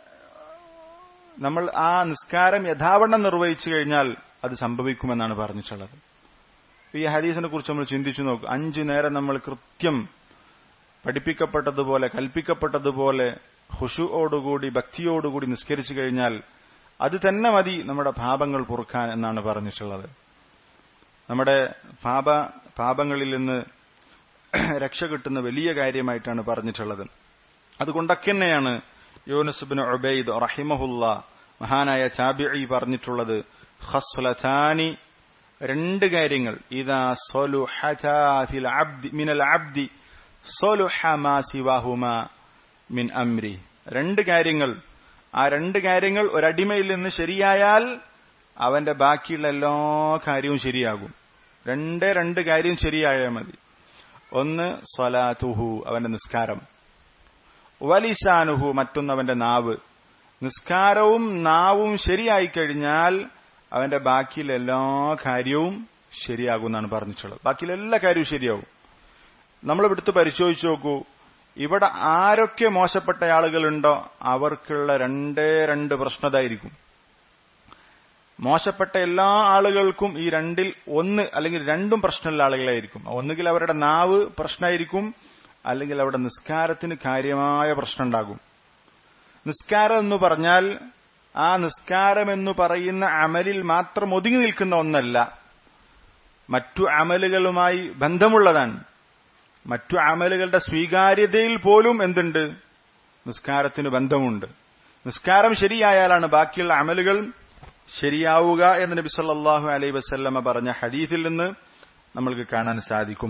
[SPEAKER 1] നമ്മൾ ആ നിസ്കാരം യഥാവണ്ണം നിർവഹിച്ചു കഴിഞ്ഞാൽ അത് സംഭവിക്കുമെന്നാണ് പറഞ്ഞിട്ടുള്ളത് ഈ ഹദീസിനെ കുറിച്ച് നമ്മൾ ചിന്തിച്ചു നോക്കും അഞ്ചു നേരം നമ്മൾ കൃത്യം പഠിപ്പിക്കപ്പെട്ടതുപോലെ കൽപ്പിക്കപ്പെട്ടതുപോലെ ഹുഷുവോടുകൂടി ഭക്തിയോടുകൂടി നിസ്കരിച്ചു കഴിഞ്ഞാൽ അത് തന്നെ മതി നമ്മുടെ പാപങ്ങൾ പൊറുക്കാൻ എന്നാണ് പറഞ്ഞിട്ടുള്ളത് നമ്മുടെ പാപ പാപങ്ങളിൽ നിന്ന് രക്ഷ കിട്ടുന്ന വലിയ കാര്യമായിട്ടാണ് പറഞ്ഞിട്ടുള്ളത് അതുകൊണ്ടൊക്കെ തന്നെയാണ് യൂനുസുബിൻ ഒബൈദ് റഹിമഹുല്ല മഹാനായ ചാബിഇ പറഞ്ഞിട്ടുള്ളത് ഖസ്ലതാനി രണ്ട് കാര്യങ്ങൾ ഇതാ ഫിൽ അബ്ദി മിനൽ അബ്ദി സൊലുഹ മാ സിവാഹുമ മിൻ അംരി രണ്ട് കാര്യങ്ങൾ ആ രണ്ട് കാര്യങ്ങൾ ഒരടിമയിൽ നിന്ന് ശരിയായാൽ അവന്റെ ബാക്കിയുള്ള എല്ലാ കാര്യവും ശരിയാകും രണ്ടേ രണ്ട് കാര്യം ശരിയായാൽ മതി ഒന്ന് സ്വലാത്തുഹു അവന്റെ നിസ്കാരം വലിസാനുഹു മറ്റൊന്ന് അവന്റെ നാവ് നിസ്കാരവും നാവും ശരിയായി കഴിഞ്ഞാൽ അവന്റെ ബാക്കിയുള്ള എല്ലാ കാര്യവും ശരിയാകും എന്നാണ് പറഞ്ഞിട്ടുള്ളത് ബാക്കിയുള്ള എല്ലാ കാര്യവും ശരിയാവും നമ്മൾ ഇവിടുത്തെ പരിശോധിച്ചു നോക്കൂ ഇവിടെ ആരൊക്കെ മോശപ്പെട്ട ആളുകളുണ്ടോ അവർക്കുള്ള രണ്ടേ രണ്ട് പ്രശ്നതായിരിക്കും മോശപ്പെട്ട എല്ലാ ആളുകൾക്കും ഈ രണ്ടിൽ ഒന്ന് അല്ലെങ്കിൽ രണ്ടും പ്രശ്നമുള്ള ആളുകളായിരിക്കും ഒന്നുകിൽ അവരുടെ നാവ് പ്രശ്നമായിരിക്കും അല്ലെങ്കിൽ അവിടെ നിസ്കാരത്തിന് കാര്യമായ പ്രശ്നം ഉണ്ടാകും നിസ്കാരം എന്ന് പറഞ്ഞാൽ ആ നിസ്കാരം എന്ന് പറയുന്ന അമലിൽ മാത്രം ഒതുങ്ങി നിൽക്കുന്ന ഒന്നല്ല മറ്റു അമലുകളുമായി ബന്ധമുള്ളതാണ് മറ്റു അമലുകളുടെ സ്വീകാര്യതയിൽ പോലും എന്തുണ്ട് നിസ്കാരത്തിന് ബന്ധമുണ്ട് നിസ്കാരം ശരിയായാലാണ് ബാക്കിയുള്ള അമലുകൾ ശരിയാവുക എന്ന് നബി സല്ലല്ലാഹു അലൈഹി വസല്ലമ പറഞ്ഞ ഹദീസിൽ നിന്ന് നമ്മൾക്ക് കാണാൻ സാധിക്കും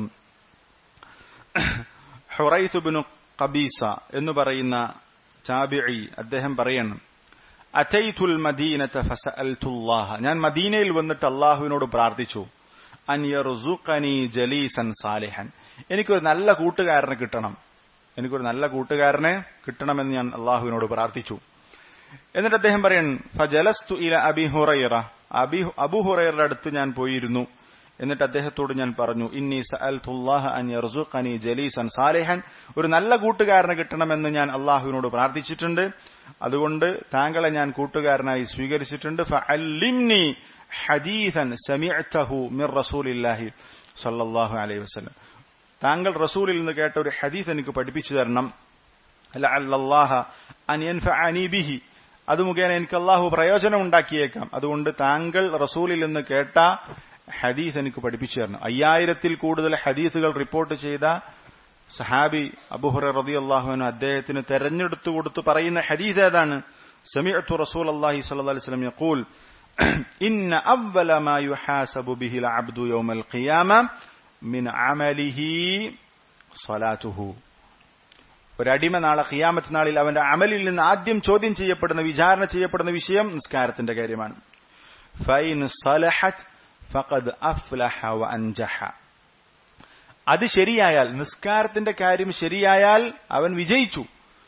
[SPEAKER 1] ഹുറൈസുബിനു ഖബീസ എന്ന് പറയുന്ന ചാബിഇ അദ്ദേഹം പറയണം അറ്റൈതുൽ മദീനത ഫസഅൽതുല്ലാഹ ഞാൻ മദീനയിൽ വന്നിട്ട് അള്ളാഹുവിനോട് പ്രാർത്ഥിച്ചു അൻ യർസുഖനി ജലീസൻ സാലിഹൻ എനിക്കൊരു നല്ല കൂട്ടുകാരനെ കിട്ടണം എനിക്കൊരു നല്ല കൂട്ടുകാരനെ കിട്ടണമെന്ന് ഞാൻ അള്ളാഹുവിനോട് പ്രാർത്ഥിച്ചു എന്നിട്ട് അദ്ദേഹം പറയൺ ഫജലസ്തു ഇല അബി ഹുറൈറ അബി അബു ഹുറൈറയുടെ അടുത്ത് ഞാൻ പോയിരുന്നു എന്നിട്ട് അദ്ദേഹത്തോട് ഞാൻ പറഞ്ഞു ഇന്നി സഅൽതുല്ലാഹ അൻ യർസുഖനി ജലീസൻ സാലിഹൻ ഒരു നല്ല കൂട്ടുകാരനെ കിട്ടണമെന്ന് ഞാൻ അള്ളാഹുവിനോട് പ്രാർത്ഥിച്ചിട്ടുണ്ട് അതുകൊണ്ട് താങ്കളെ ഞാൻ കൂട്ടുകാരനായി സ്വീകരിച്ചിട്ടുണ്ട് ഫഅല്ലിംനി ഹദീസൻ സമിഅതഹു മിർ റസൂലില്ലാഹി സല്ലല്ലാഹു അലൈഹി വസല്ലം താങ്കൾ റസൂലിൽ നിന്ന് കേട്ട ഒരു ഹദീസ് എനിക്ക് പഠിപ്പിച്ചു തരണം ലഅല്ലല്ലാഹ അൻ യൻഫഅനി ബിഹി അത് മുഖേന എനിക്ക് അള്ളാഹു പ്രയോജനം ഉണ്ടാക്കിയേക്കാം അതുകൊണ്ട് താങ്കൾ റസൂലിൽ നിന്ന് കേട്ട ഹദീസ് എനിക്ക് പഠിപ്പിച്ചു തരണം അയ്യായിരത്തിൽ കൂടുതൽ ഹദീസുകൾ റിപ്പോർട്ട് ചെയ്ത സഹാബി അബുഹുറ റതി അള്ളാഹുവിന് അദ്ദേഹത്തിന് തെരഞ്ഞെടുത്തു കൊടുത്തു പറയുന്ന ഹദീസ് ഏതാണ് സമിഅത്തു റസൂൽ അള്ളാഹി സല്ലല്ലാഹു അലൈഹി വസല്ലം യഖൂൽ ഇന്ന അവല മാ യുഹാസബു ബിഹിൽ അബ്ദു യൗമൽ ഖിയാമ മിൻ അമലിഹി സ്വലാത്തുഹു ഒരടിമ നാളെ ഖിയാമത്ത് നാളിൽ അവന്റെ അമലിൽ നിന്ന് ആദ്യം ചോദ്യം ചെയ്യപ്പെടുന്ന വിചാരണ ചെയ്യപ്പെടുന്ന വിഷയം നിസ്കാരത്തിന്റെ കാര്യമാണ് ഫൈൻ സലഹത് ഫഖദ് അഫ്ലഹ വ അൻജഹ അത് ശരിയായാൽ നിസ്കാരത്തിന്റെ കാര്യം ശരിയായാൽ അവൻ വിജയിച്ചു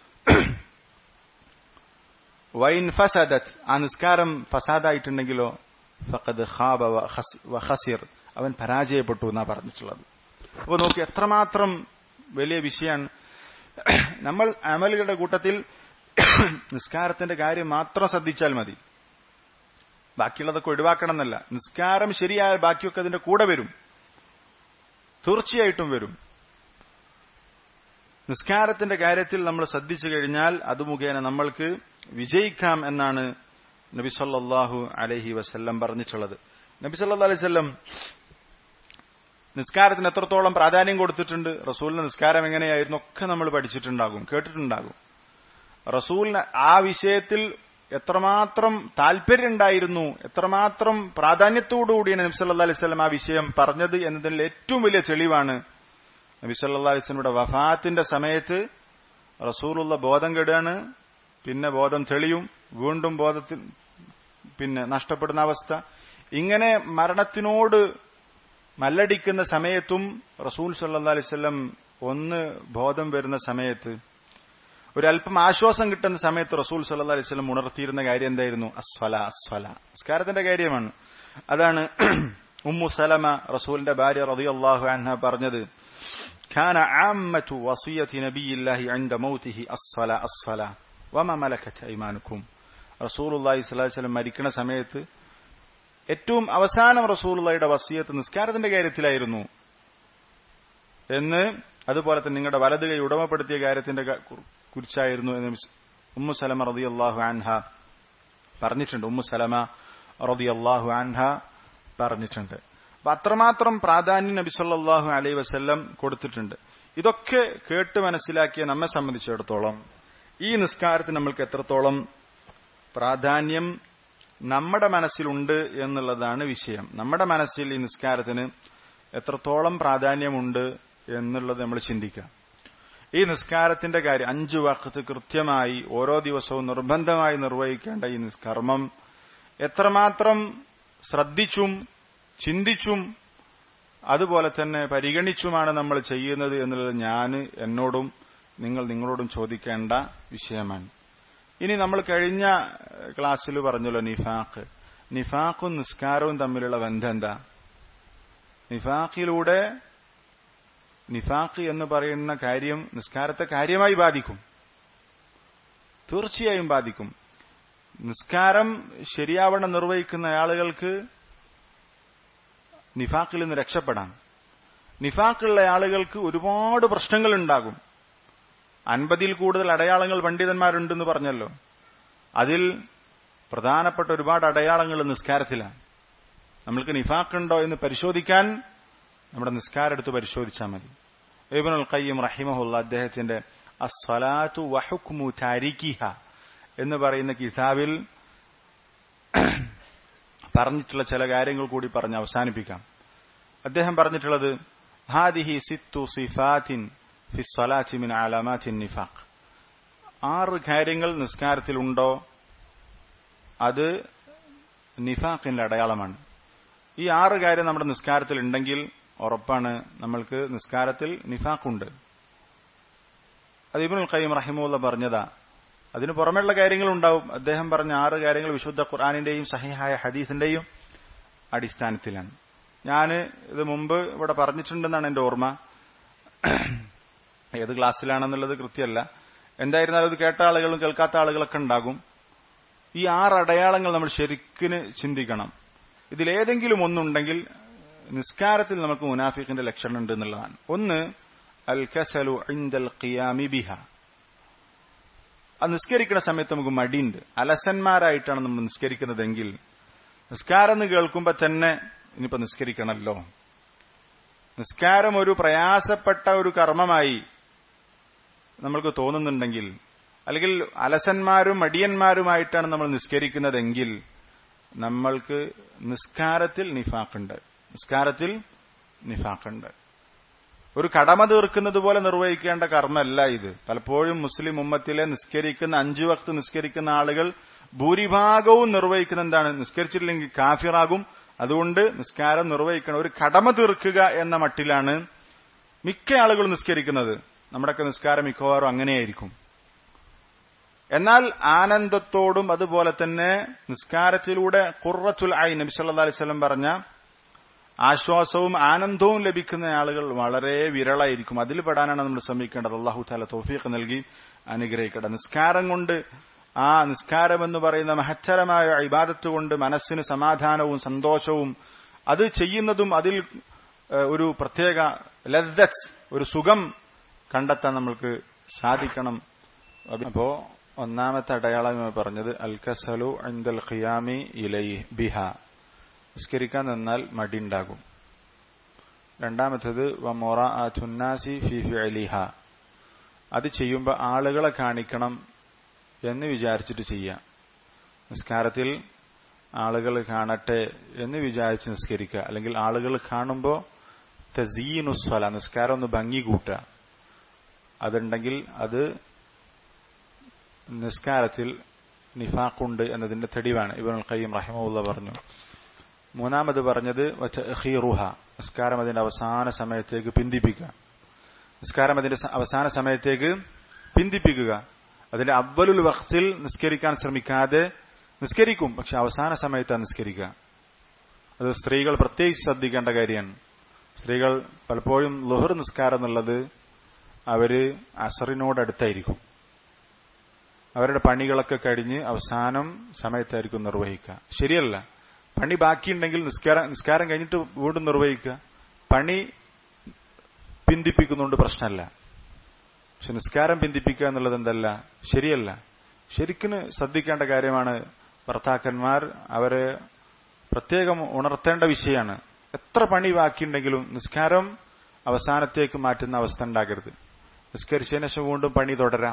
[SPEAKER 1] വൈൻ ഫസദത്ത് ആ നിസ്കാരം ഫസാദായിട്ടുണ്ടെങ്കിലോ ഫഖദ് ഖാബ വ ഖസിർ അവൻ പരാജയപ്പെട്ടു എന്നാ പറഞ്ഞിട്ടുള്ളത് അപ്പൊ നോക്കി എത്രമാത്രം വലിയ വിഷയമാണ് നമ്മൾ അമലുകളുടെ കൂട്ടത്തിൽ നിസ്കാരത്തിന്റെ കാര്യം മാത്രം ശ്രദ്ധിച്ചാൽ മതി ബാക്കിയുള്ളതൊക്കെ ഒഴിവാക്കണം എന്നല്ല നിസ്കാരം ശരിയായാൽ ബാക്കിയൊക്കെ അതിന്റെ കൂടെ വരും തീർച്ചയായിട്ടും വരും നിസ്കാരത്തിന്റെ കാര്യത്തിൽ നമ്മൾ ശ്രദ്ധിച്ചു കഴിഞ്ഞാൽ അത് മുഖേന നമ്മൾക്ക് വിജയിക്കാം എന്നാണ് നബി സല്ലാഹു അലഹി വസ്ല്ലം പറഞ്ഞിട്ടുള്ളത് നബി സല്ലാ അലൈഹി വല്ലം നിസ്കാരത്തിന് എത്രത്തോളം പ്രാധാന്യം കൊടുത്തിട്ടുണ്ട് റസൂലിന് നിസ്കാരം എങ്ങനെയായിരുന്നു ഒക്കെ നമ്മൾ പഠിച്ചിട്ടുണ്ടാകും കേട്ടിട്ടുണ്ടാകും റസൂലിന് ആ വിഷയത്തിൽ എത്രമാത്രം താല്പര്യമുണ്ടായിരുന്നു എത്രമാത്രം പ്രാധാന്യത്തോടുകൂടിയാണ് നബി സല്ലാ അലൈഹി സ്വലം ആ വിഷയം പറഞ്ഞത് എന്നതിൽ ഏറ്റവും വലിയ തെളിവാണ് നബി സല്ലാ അലൈസ്ലമിയുടെ വഫാത്തിന്റെ സമയത്ത് റസൂലുള്ള ബോധം കെടുകയാണ് പിന്നെ ബോധം തെളിയും വീണ്ടും ബോധത്തിൽ പിന്നെ നഷ്ടപ്പെടുന്ന അവസ്ഥ ഇങ്ങനെ മരണത്തിനോട് മല്ലടിക്കുന്ന സമയത്തും റസൂൽ സല്ലാ അലൈവല്ലം ഒന്ന് ബോധം വരുന്ന സമയത്ത് ഒരല്പം ആശ്വാസം കിട്ടുന്ന സമയത്ത് റസൂൽ സല്ലാ അലൈവല്ലം ഉണർത്തിയിരുന്ന കാര്യം എന്തായിരുന്നു അസ്വല അസ്വല നിസ്കാരത്തിന്റെ കാര്യമാണ് അതാണ് ഉമ്മു സലമ റസൂലിന്റെ ഭാര്യ റളിയല്ലാഹു അൻഹ പറഞ്ഞത് كان عامة وصية نبي الله عند موته الصلاة الصلاة وما ملكت أيمانكم റസൂൽ അള്ളാഹി സ്വലാഹു വസ്ലം മരിക്കുന്ന സമയത്ത് ഏറ്റവും അവസാനം റസൂലുള്ളയുടെ വസീയത്ത് നിസ്കാരത്തിന്റെ കാര്യത്തിലായിരുന്നു എന്ന് അതുപോലെ തന്നെ നിങ്ങളുടെ വലത് കൈ ഉടമപ്പെടുത്തിയ കാര്യത്തിന്റെ കുറിച്ചായിരുന്നു എന്ന് ഉമ്മു സലമ റതി അള്ളാഹു അൻഹ പറഞ്ഞിട്ടുണ്ട് ഉമ്മു സലമ റതി അള്ളാഹു അൻഹ പറഞ്ഞിട്ടുണ്ട് അപ്പൊ അത്രമാത്രം പ്രാധാന്യം നബി സല്ലാഹു അലൈ വസ്ല്ലം കൊടുത്തിട്ടുണ്ട് ഇതൊക്കെ കേട്ട് മനസ്സിലാക്കിയ നമ്മെ സംബന്ധിച്ചിടത്തോളം ഈ നിസ്കാരത്തിന് നമ്മൾക്ക് എത്രത്തോളം പ്രാധാന്യം നമ്മുടെ മനസ്സിലുണ്ട് എന്നുള്ളതാണ് വിഷയം നമ്മുടെ മനസ്സിൽ ഈ നിസ്കാരത്തിന് എത്രത്തോളം പ്രാധാന്യമുണ്ട് എന്നുള്ളത് നമ്മൾ ചിന്തിക്കാം ഈ നിസ്കാരത്തിന്റെ കാര്യം അഞ്ചു വക്കത്ത് കൃത്യമായി ഓരോ ദിവസവും നിർബന്ധമായി നിർവഹിക്കേണ്ട ഈ നിസ്കർമ്മം എത്രമാത്രം ശ്രദ്ധിച്ചും ചിന്തിച്ചും അതുപോലെ തന്നെ പരിഗണിച്ചുമാണ് നമ്മൾ ചെയ്യുന്നത് എന്നുള്ളത് ഞാൻ എന്നോടും നിങ്ങൾ നിങ്ങളോടും ചോദിക്കേണ്ട വിഷയമാണ് ഇനി നമ്മൾ കഴിഞ്ഞ ക്ലാസ്സിൽ പറഞ്ഞല്ലോ നിഫാഖ് നിഫാഖും നിസ്കാരവും തമ്മിലുള്ള ബന്ധം എന്താ നിഫാഖിലൂടെ നിഫാഖ് എന്ന് പറയുന്ന കാര്യം നിസ്കാരത്തെ കാര്യമായി ബാധിക്കും തീർച്ചയായും ബാധിക്കും നിസ്കാരം ശരിയാവണ്ണം നിർവഹിക്കുന്ന ആളുകൾക്ക് നിഫാഖിൽ നിന്ന് രക്ഷപ്പെടാം നിഫാഖുള്ള ആളുകൾക്ക് ഒരുപാട് പ്രശ്നങ്ങൾ ഉണ്ടാകും അൻപതിൽ കൂടുതൽ അടയാളങ്ങൾ പണ്ഡിതന്മാരുണ്ടെന്ന് പറഞ്ഞല്ലോ അതിൽ പ്രധാനപ്പെട്ട ഒരുപാട് അടയാളങ്ങൾ നിസ്കാരത്തിലാണ് നമ്മൾക്ക് നിഫാഖുണ്ടോ എന്ന് പരിശോധിക്കാൻ നമ്മുടെ നിസ്കാരം എടുത്ത് പരിശോധിച്ചാൽ മതി ഇബനുൽ ഖയ്യം റഹിമഹുല്ല അദ്ദേഹത്തിന്റെ അസ്വലാത്തു വഹുക്മു താരിഖിഹ എന്ന് പറയുന്ന കിതാബിൽ പറഞ്ഞിട്ടുള്ള ചില കാര്യങ്ങൾ കൂടി പറഞ്ഞ് അവസാനിപ്പിക്കാം അദ്ദേഹം പറഞ്ഞിട്ടുള്ളത് ഹാദിഹി സിത്തു സിഫാത്തിൻ ഫിസ്വലാറ്റിമിൻ ആലാമാറ്റിൻ നിഫാഖ് ആറ് കാര്യങ്ങൾ നിസ്കാരത്തിലുണ്ടോ അത് നിഫാഖിന്റെ അടയാളമാണ് ഈ ആറ് കാര്യം നമ്മുടെ നിസ്കാരത്തിൽ ഉണ്ടെങ്കിൽ ഉറപ്പാണ് നമ്മൾക്ക് നിസ്കാരത്തിൽ നിഫാഖുണ്ട് അത് ഇബിനുൽ ഖയ്യം റഹിമുല്ല പറഞ്ഞതാ അതിന് പുറമെയുള്ള കാര്യങ്ങളുണ്ടാവും അദ്ദേഹം പറഞ്ഞ ആറ് കാര്യങ്ങൾ വിശുദ്ധ ഖുർആാനിന്റെയും സഹിഹായ ഹദീസിന്റെയും അടിസ്ഥാനത്തിലാണ് ഞാൻ ഇത് മുമ്പ് ഇവിടെ പറഞ്ഞിട്ടുണ്ടെന്നാണ് എന്റെ ഓർമ്മ ഏത് ക്ലാസ്സിലാണെന്നുള്ളത് കൃത്യമല്ല എന്തായിരുന്നാലും ഇത് കേട്ട ആളുകളും കേൾക്കാത്ത ആളുകളൊക്കെ ഉണ്ടാകും ഈ ആറ് അടയാളങ്ങൾ നമ്മൾ ശരിക്കിന് ചിന്തിക്കണം ഇതിലേതെങ്കിലും ഒന്നുണ്ടെങ്കിൽ നിസ്കാരത്തിൽ നമുക്ക് മുനാഫിഖിന്റെ ലക്ഷണം ഉണ്ട് എന്നുള്ളതാണ് ഒന്ന് അൽ കസലു ഇൻദൽ ഖിയാമി ബിഹ അത് നിസ്കരിക്കുന്ന സമയത്ത് നമുക്ക് മടിയുണ്ട് അലസന്മാരായിട്ടാണ് നമ്മൾ നിസ്കരിക്കുന്നതെങ്കിൽ നിസ്കാരം എന്ന് കേൾക്കുമ്പോൾ തന്നെ ഇനിയിപ്പോ നിസ്കരിക്കണമല്ലോ നിസ്കാരം ഒരു പ്രയാസപ്പെട്ട ഒരു കർമ്മമായി നമ്മൾക്ക് തോന്നുന്നുണ്ടെങ്കിൽ അല്ലെങ്കിൽ അലസന്മാരും മടിയന്മാരുമായിട്ടാണ് നമ്മൾ നിസ്കരിക്കുന്നതെങ്കിൽ നമ്മൾക്ക് നിസ്കാരത്തിൽ നിഫാക്കുണ്ട് നിസ്കാരത്തിൽ നിഫാക്കുണ്ട് ഒരു കടമ തീർക്കുന്നത് പോലെ നിർവഹിക്കേണ്ട കർമ്മമല്ല ഇത് പലപ്പോഴും മുസ്ലിം ഉമ്മത്തിലെ നിസ്കരിക്കുന്ന അഞ്ചു വക്ത് നിസ്കരിക്കുന്ന ആളുകൾ ഭൂരിഭാഗവും നിർവഹിക്കുന്ന എന്താണ് നിസ്കരിച്ചില്ലെങ്കിൽ കാഫിറാകും അതുകൊണ്ട് നിസ്കാരം നിർവഹിക്കണം ഒരു കടമ തീർക്കുക എന്ന മട്ടിലാണ് മിക്ക ആളുകളും നിസ്കരിക്കുന്നത് നമ്മുടെയൊക്കെ നിസ്കാരം മിക്കവാറും അങ്ങനെയായിരിക്കും എന്നാൽ ആനന്ദത്തോടും അതുപോലെ തന്നെ നിസ്കാരത്തിലൂടെ ഖുറത്തുൽ ഐ നബി സല്ലാ അലൈവല്ലം പറഞ്ഞ ആശ്വാസവും ആനന്ദവും ലഭിക്കുന്ന ആളുകൾ വളരെ വിരളായിരിക്കും അതിൽ പെടാനാണ് നമ്മൾ ശ്രമിക്കേണ്ടത് അള്ളാഹു താല തോഫീഖ് നൽകി അനുഗ്രഹിക്കട്ടെ നിസ്കാരം കൊണ്ട് ആ നിസ്കാരം എന്ന് പറയുന്ന മഹത്തരമായ ഇബാദത്ത് കൊണ്ട് മനസ്സിന് സമാധാനവും സന്തോഷവും അത് ചെയ്യുന്നതും അതിൽ ഒരു പ്രത്യേക ലദ്ദത്ത് ഒരു സുഖം കണ്ടെത്താൻ നമ്മൾക്ക് സാധിക്കണം അപ്പോ ഒന്നാമത്തെ അടയാളം പറഞ്ഞത് അൽ കസലു അൻദൽ ഖിയാമി ഇലൈ ബിഹ നിസ്കരിക്കാൻ നിന്നാൽ മടിയുണ്ടാകും രണ്ടാമത്തത് വമൊറ ആ തുന്നാസി ഫിഫി അലിഹ അത് ചെയ്യുമ്പോൾ ആളുകളെ കാണിക്കണം എന്ന് വിചാരിച്ചിട്ട് ചെയ്യാം നിസ്കാരത്തിൽ ആളുകൾ കാണട്ടെ എന്ന് വിചാരിച്ച് നിസ്കരിക്കുക അല്ലെങ്കിൽ ആളുകൾ കാണുമ്പോൾ തസീനുസ്വല നിസ്കാരം ഒന്ന് ഭംഗി കൂട്ടുക അതുണ്ടെങ്കിൽ അത് നിസ്കാരത്തിൽ നിഫാഖുണ്ട് എന്നതിന്റെ തെളിവാണ് ഇബനുൽ ഖയ്യം റഹിമുള്ള പറഞ്ഞു മൂന്നാമത് പറഞ്ഞത് റുഹ നിസ്കാരം അതിന്റെ അവസാന സമയത്തേക്ക് പിന്തിപ്പിക്കുക നിസ്കാരം അതിന്റെ അവസാന സമയത്തേക്ക് പിന്തിപ്പിക്കുക അതിന്റെ അവലുൽ വഖ്തിൽ നിസ്കരിക്കാൻ ശ്രമിക്കാതെ നിസ്കരിക്കും പക്ഷെ അവസാന സമയത്താണ് നിസ്കരിക്കുക അത് സ്ത്രീകൾ പ്രത്യേകിച്ച് ശ്രദ്ധിക്കേണ്ട കാര്യമാണ് സ്ത്രീകൾ പലപ്പോഴും ലുഹർ നിസ്കാരം എന്നുള്ളത് അവര് അസറിനോടടുത്തായിരിക്കും അവരുടെ പണികളൊക്കെ കഴിഞ്ഞ് അവസാനം സമയത്തായിരിക്കും നിർവഹിക്കുക ശരിയല്ല പണി ബാക്കിയുണ്ടെങ്കിൽ നിസ്കാരം നിസ്കാരം കഴിഞ്ഞിട്ട് വീണ്ടും നിർവഹിക്കുക പണി പിന്തിപ്പിക്കുന്നുണ്ട് പ്രശ്നമല്ല പക്ഷെ നിസ്കാരം പിന്തിപ്പിക്കുക എന്നുള്ളത് എന്തല്ല ശരിയല്ല ശരിക്കിന് ശ്രദ്ധിക്കേണ്ട കാര്യമാണ് ഭർത്താക്കന്മാർ അവരെ പ്രത്യേകം ഉണർത്തേണ്ട വിഷയമാണ് എത്ര പണി ബാക്കിയുണ്ടെങ്കിലും നിസ്കാരം അവസാനത്തേക്ക് മാറ്റുന്ന അവസ്ഥ ഉണ്ടാകരുത് നിസ്കരിച്ചതിന് ശേഷം വീണ്ടും പണി തുടരാം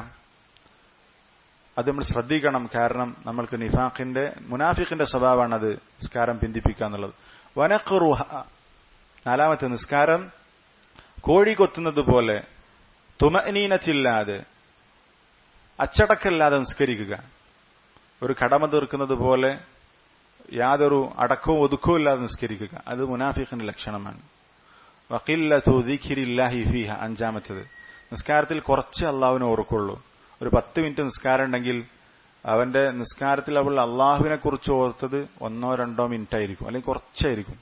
[SPEAKER 1] അത് നമ്മൾ ശ്രദ്ധിക്കണം കാരണം നമ്മൾക്ക് നിഫാഖിന്റെ മുനാഫിഖിന്റെ സ്വഭാവമാണ് അത് നിസ്കാരം പിന്തിപ്പിക്കുക എന്നുള്ളത് വനഖറുഹ നാലാമത്തെ നിസ്കാരം കോഴി കൊത്തുന്നത് പോലെ തുമനീനച്ചില്ലാതെ അച്ചടക്കല്ലാതെ നിസ്കരിക്കുക ഒരു കടമ തീർക്കുന്നത് പോലെ യാതൊരു അടക്കവും ഒതുക്കവും ഇല്ലാതെ നിസ്കരിക്കുക അത് മുനാഫിഖിന്റെ ലക്ഷണമാണ് വക്കില്ലാഹി ഫീഹ അഞ്ചാമത്തത് നിസ്കാരത്തിൽ കുറച്ച് അള്ളാഹുവിനെ ഓർക്കുള്ളൂ ഒരു പത്ത് മിനിറ്റ് നിസ്കാരം ഉണ്ടെങ്കിൽ അവന്റെ നിസ്കാരത്തിൽ അവൾ അള്ളാഹുവിനെ കുറിച്ച് ഓർത്തത് ഒന്നോ രണ്ടോ മിനിറ്റ് ആയിരിക്കും അല്ലെങ്കിൽ കുറച്ചായിരിക്കും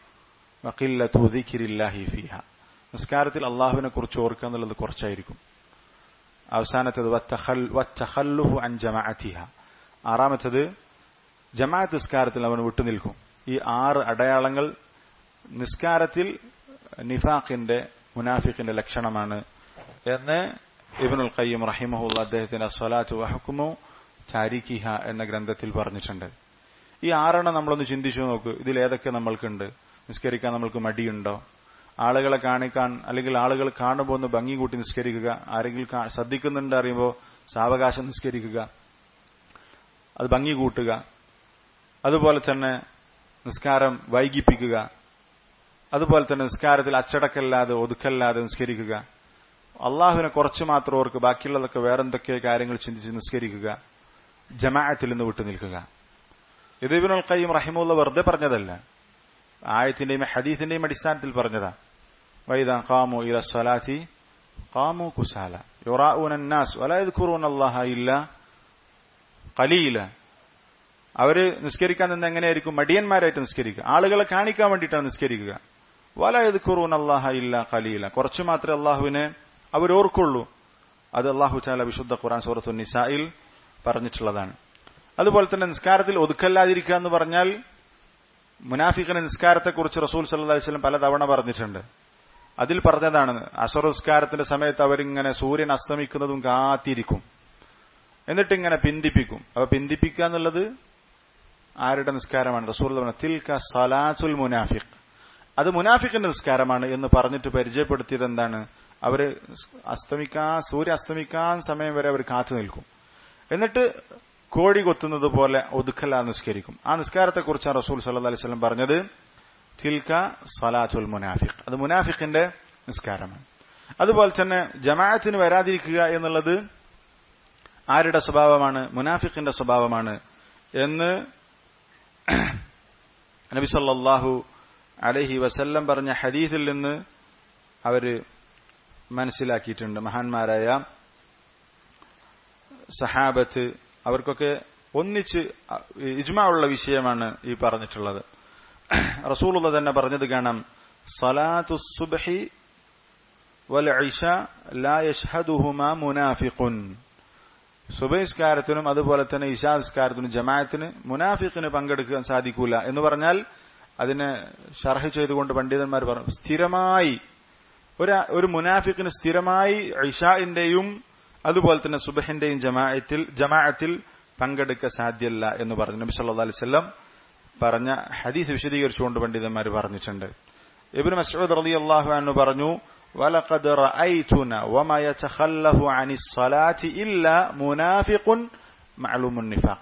[SPEAKER 1] വക്കില്ലാഹി ഫീഹ നിസ്കാരത്തിൽ അള്ളാഹുവിനെ കുറിച്ച് ഓർക്കുക എന്നുള്ളത് കുറച്ചായിരിക്കും അവസാനത്തത് വത്തഖല്ലുഹു അൻ ജമാഅത്തിഹ ആറാമത്തത് ജമാഅത്ത് നിസ്കാരത്തിൽ അവൻ വിട്ടുനിൽക്കും ഈ ആറ് അടയാളങ്ങൾ നിസ്കാരത്തിൽ നിഫാഖിന്റെ മുനാഫിഖിന്റെ ലക്ഷണമാണ് എന്ന് ഇബിനുൽ ഖയ്യം റഹിമഹുല്ല അദ്ദേഹത്തിന്റെ സ്വലാത്തു വഹക്കുമു ചാരിക്കിഹ എന്ന ഗ്രന്ഥത്തിൽ പറഞ്ഞിട്ടുണ്ട് ഈ ആറെണ്ണം നമ്മളൊന്ന് ചിന്തിച്ചു നോക്ക് ഇതിൽ ഏതൊക്കെ നമ്മൾക്കുണ്ട് നിസ്കരിക്കാൻ നമ്മൾക്ക് മടിയുണ്ടോ ആളുകളെ കാണിക്കാൻ അല്ലെങ്കിൽ ആളുകൾ കാണുമ്പോൾ ഒന്ന് ഭംഗി കൂട്ടി നിസ്കരിക്കുക ആരെങ്കിലും ശ്രദ്ധിക്കുന്നുണ്ട് അറിയുമ്പോൾ സാവകാശം നിസ്കരിക്കുക അത് ഭംഗി കൂട്ടുക അതുപോലെ തന്നെ നിസ്കാരം വൈകിപ്പിക്കുക അതുപോലെ തന്നെ നിസ്കാരത്തിൽ അച്ചടക്കല്ലാതെ ഒതുക്കല്ലാതെ നിസ്കരിക്കുക അള്ളാഹുവിനെ കുറച്ച് മാത്രം ഓർക്ക് ബാക്കിയുള്ളതൊക്കെ വേറെന്തൊക്കെ കാര്യങ്ങൾ ചിന്തിച്ച് നിസ്കരിക്കുക ജമാഅത്തിൽ നിന്ന് വിട്ടു നിൽക്കുക ഇത് ഇബിനുൽ ഖയ്യം റഹിമുള്ള വെറുതെ പറഞ്ഞതല്ല ആയത്തിന്റെയും ഹദീസിന്റെയും അടിസ്ഥാനത്തിൽ പറഞ്ഞതാ വൈദ ഖാമു ഇല സ്വലാത്തി ഖാമു കുസാല യുറാഊന الناس ولا يذكرون الله الا قليلا അവര് നിസ്കരിക്കാൻ നിന്ന് എങ്ങനെയായിരിക്കും മടിയന്മാരായിട്ട് നിസ്കരിക്കുക ആളുകളെ കാണിക്കാൻ വേണ്ടിയിട്ടാണ് നിസ്കരിക്കുക വല യദ്കുറൂൻ അല്ലാഹ ഇല്ല ഖലീല കുറച്ചു മാത്രമേ അള്ളാഹുവിനെ അവരോർക്കുള്ളൂ അത് അള്ളാഹു ചാല വിശുദ്ധ ഖുറാൻ സൂറത്തു നിസായിൽ പറഞ്ഞിട്ടുള്ളതാണ് അതുപോലെ തന്നെ നിസ്കാരത്തിൽ ഒതുക്കല്ലാതിരിക്കുക എന്ന് പറഞ്ഞാൽ മുനാഫിഖിന് നിസ്കാരത്തെക്കുറിച്ച് റസൂൽ സല്ലാ വസ്ലം പലതവണ പറഞ്ഞിട്ടുണ്ട് അതിൽ പറഞ്ഞതാണ് അസർ നിസ്കാരത്തിന്റെ സമയത്ത് അവരിങ്ങനെ സൂര്യൻ അസ്തമിക്കുന്നതും കാത്തിരിക്കും എന്നിട്ട് ഇങ്ങനെ പിന്തിപ്പിക്കും അപ്പൊ പിന്തിപ്പിക്കുക എന്നുള്ളത് ആരുടെ നിസ്കാരമാണ് റസൂൽ തിൽക സലാസുൽ മുനാഫിഖ് അത് മുനാഫിഖിന്റെ നിസ്കാരമാണ് എന്ന് പറഞ്ഞിട്ട് പരിചയപ്പെടുത്തിയത് എന്താണ് അവര് അസ്തമിക്കാൻ സൂര്യ അസ്തമിക്കാൻ സമയം വരെ അവർ കാത്തു നിൽക്കും എന്നിട്ട് കോഴി കൊത്തുന്നത് പോലെ ഒതുക്കല്ല നിസ്കരിക്കും ആ നിസ്കാരത്തെക്കുറിച്ചാണ് റസൂൽ സല്ലാ അലൈവല്ലം പറഞ്ഞത് തിൽക സലാത്തുൽ മുനാഫിഖ് അത് മുനാഫിഖിന്റെ നിസ്കാരമാണ് അതുപോലെ തന്നെ ജമാഅത്തിന് വരാതിരിക്കുക എന്നുള്ളത് ആരുടെ സ്വഭാവമാണ് മുനാഫിഖിന്റെ സ്വഭാവമാണ് എന്ന് നബി സല്ലാഹു അലഹി വസല്ലം പറഞ്ഞ ഹദീസിൽ നിന്ന് അവര് മനസ്സിലാക്കിയിട്ടുണ്ട് മഹാന്മാരായ സഹാബത്ത് അവർക്കൊക്കെ ഒന്നിച്ച് ഇജ്മാ ഉള്ള വിഷയമാണ് ഈ പറഞ്ഞിട്ടുള്ളത് റസൂലുള്ള തന്നെ പറഞ്ഞത് കാണാം സലാത്തു സുബ്ഹി വൽ ഇഷ ലാ യഷ്ഹദുഹുമാ മുനാഫിഖുൻ സുബൈസ്കാരത്തിനും അതുപോലെ തന്നെ ഇഷാസ്കാരത്തിനും ജമാഅത്തിന് മുനാഫിഖിന് പങ്കെടുക്കാൻ സാധിക്കൂല എന്ന് പറഞ്ഞാൽ അതിനെ ഷർഹ് ചെയ്തുകൊണ്ട് പണ്ഡിതന്മാർ പറഞ്ഞു സ്ഥിരമായി ഒരു ഒരു മുനാഫിഖിന് സ്ഥിരമായി ഇഷാഇന്റെയും അതുപോലെ തന്നെ സുബഹിന്റെയും ജമാഅത്തിൽ ജമാഅത്തിൽ പങ്കെടുക്കാൻ സാധ്യല്ല എന്ന് പറഞ്ഞു നബി സല്ലല്ലാഹു അലൈഹി വസല്ലം പറഞ്ഞ ഹദീസ് വിശദീകരിച്ചുകൊണ്ട് പണ്ഡിതന്മാർ പറഞ്ഞിട്ടുണ്ട് ഇബ്നു മസ്ഊദ് റളിയല്ലാഹു അൻഹു പറഞ്ഞു ولقد رأيتنا وما يتخلف عن الصلاة إلا منافق معلوم النفاق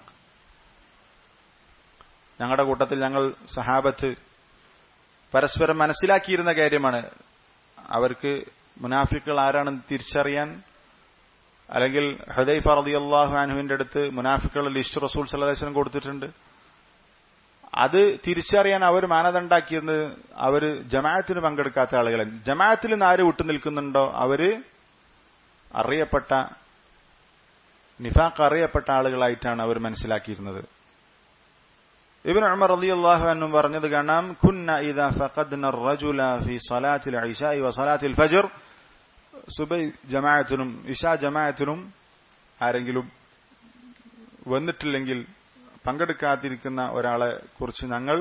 [SPEAKER 1] ഞങ്ങളുടെ കൂട്ടത്തിൽ ഞങ്ങൾ സഹാബത്ത് പരസ്പരം മനസ്സിലാക്കിയിരുന്ന കാര്യമാണ് അവർക്ക് മുനാഫിക്കുകൾ ആരാണെന്ന് തിരിച്ചറിയാൻ അല്ലെങ്കിൽ ഹുദൈഫ റളിയല്ലാഹു അൻഹുവിന്റെ അടുത്ത് മുനാഫിക്കുകളുടെ ലിസ്റ്റ് റസൂൽ സല്ലല്ലാഹു അലൈഹി വസല്ലം കൊടുത്തിട്ടുണ്ട് അത് തിരിച്ചറിയാൻ അവർ മാനദണ്ഡാക്കിയത് അവര് ജമാഅത്തിന് പങ്കെടുക്കാത്ത ആളുകളെ ജമാഅത്തിൽ നിന്ന് ആര് വിട്ടു നിൽക്കുന്നുണ്ടോ അവര് അറിയപ്പെട്ട നിഫാഖ് അറിയപ്പെട്ട ആളുകളായിട്ടാണ് അവർ മനസ്സിലാക്കിയിരുന്നത് ഇബ്നു ഉമർ റളിയല്ലാഹു അൻഹു പറഞ്ഞത് കാണാം കുന്ന ഇദാ ഫഖദ്ന الرجل في صلاه العشاء وصلاه الفجر സുബൈ ജമാഅത്തിനും ഇഷാ ജമാഅത്തിനും ആരെങ്കിലും വന്നിട്ടില്ലെങ്കിൽ പങ്കെടുക്കാതിരിക്കുന്ന ഒരാളെ കുറിച്ച് ഞങ്ങൾ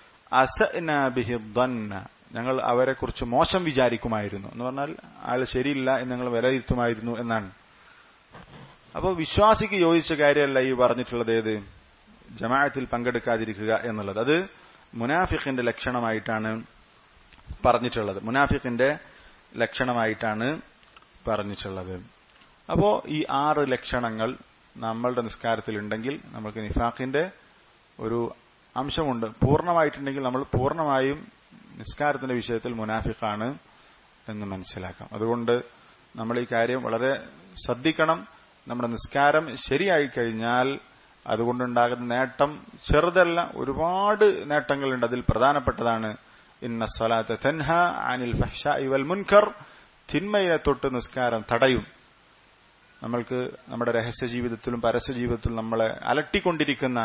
[SPEAKER 1] അസന ഞങ്ങൾ അവരെ കുറിച്ച് മോശം വിചാരിക്കുമായിരുന്നു എന്ന് പറഞ്ഞാൽ അയാൾ ശരിയില്ല എന്ന് ഞങ്ങൾ വിലയിരുത്തുമായിരുന്നു എന്നാണ് അപ്പോൾ വിശ്വാസിക്ക് യോജിച്ച കാര്യമല്ല ഈ പറഞ്ഞിട്ടുള്ളത് ഏത് ജമാഅത്തിൽ പങ്കെടുക്കാതിരിക്കുക എന്നുള്ളത് അത് മുനാഫിഖിന്റെ ലക്ഷണമായിട്ടാണ് പറഞ്ഞിട്ടുള്ളത് മുനാഫിഖിന്റെ ലക്ഷണമായിട്ടാണ് പറഞ്ഞിട്ടുള്ളത് അപ്പോ ഈ ആറ് ലക്ഷണങ്ങൾ നമ്മളുടെ നിസ്കാരത്തിൽ ഉണ്ടെങ്കിൽ നമുക്ക് നിഫാഖിന്റെ ഒരു അംശമുണ്ട് പൂർണ്ണമായിട്ടുണ്ടെങ്കിൽ നമ്മൾ പൂർണ്ണമായും നിസ്കാരത്തിന്റെ വിഷയത്തിൽ മുനാഫിഖാണ് എന്ന് മനസ്സിലാക്കാം അതുകൊണ്ട് നമ്മൾ ഈ കാര്യം വളരെ ശ്രദ്ധിക്കണം നമ്മുടെ നിസ്കാരം ശരിയായി കഴിഞ്ഞാൽ അതുകൊണ്ടുണ്ടാകുന്ന നേട്ടം ചെറുതല്ല ഒരുപാട് നേട്ടങ്ങളുണ്ട് അതിൽ പ്രധാനപ്പെട്ടതാണ് ഇന്ന സ്വലാത്ത് തെൻഹ അനിൽ ഫഹ്ഷ ഇവൽ മുൻകർ തിന്മയെ തൊട്ട് നിസ്കാരം തടയും നമ്മൾക്ക് നമ്മുടെ രഹസ്യ ജീവിതത്തിലും പരസ്യ ജീവിതത്തിലും നമ്മളെ അലട്ടിക്കൊണ്ടിരിക്കുന്ന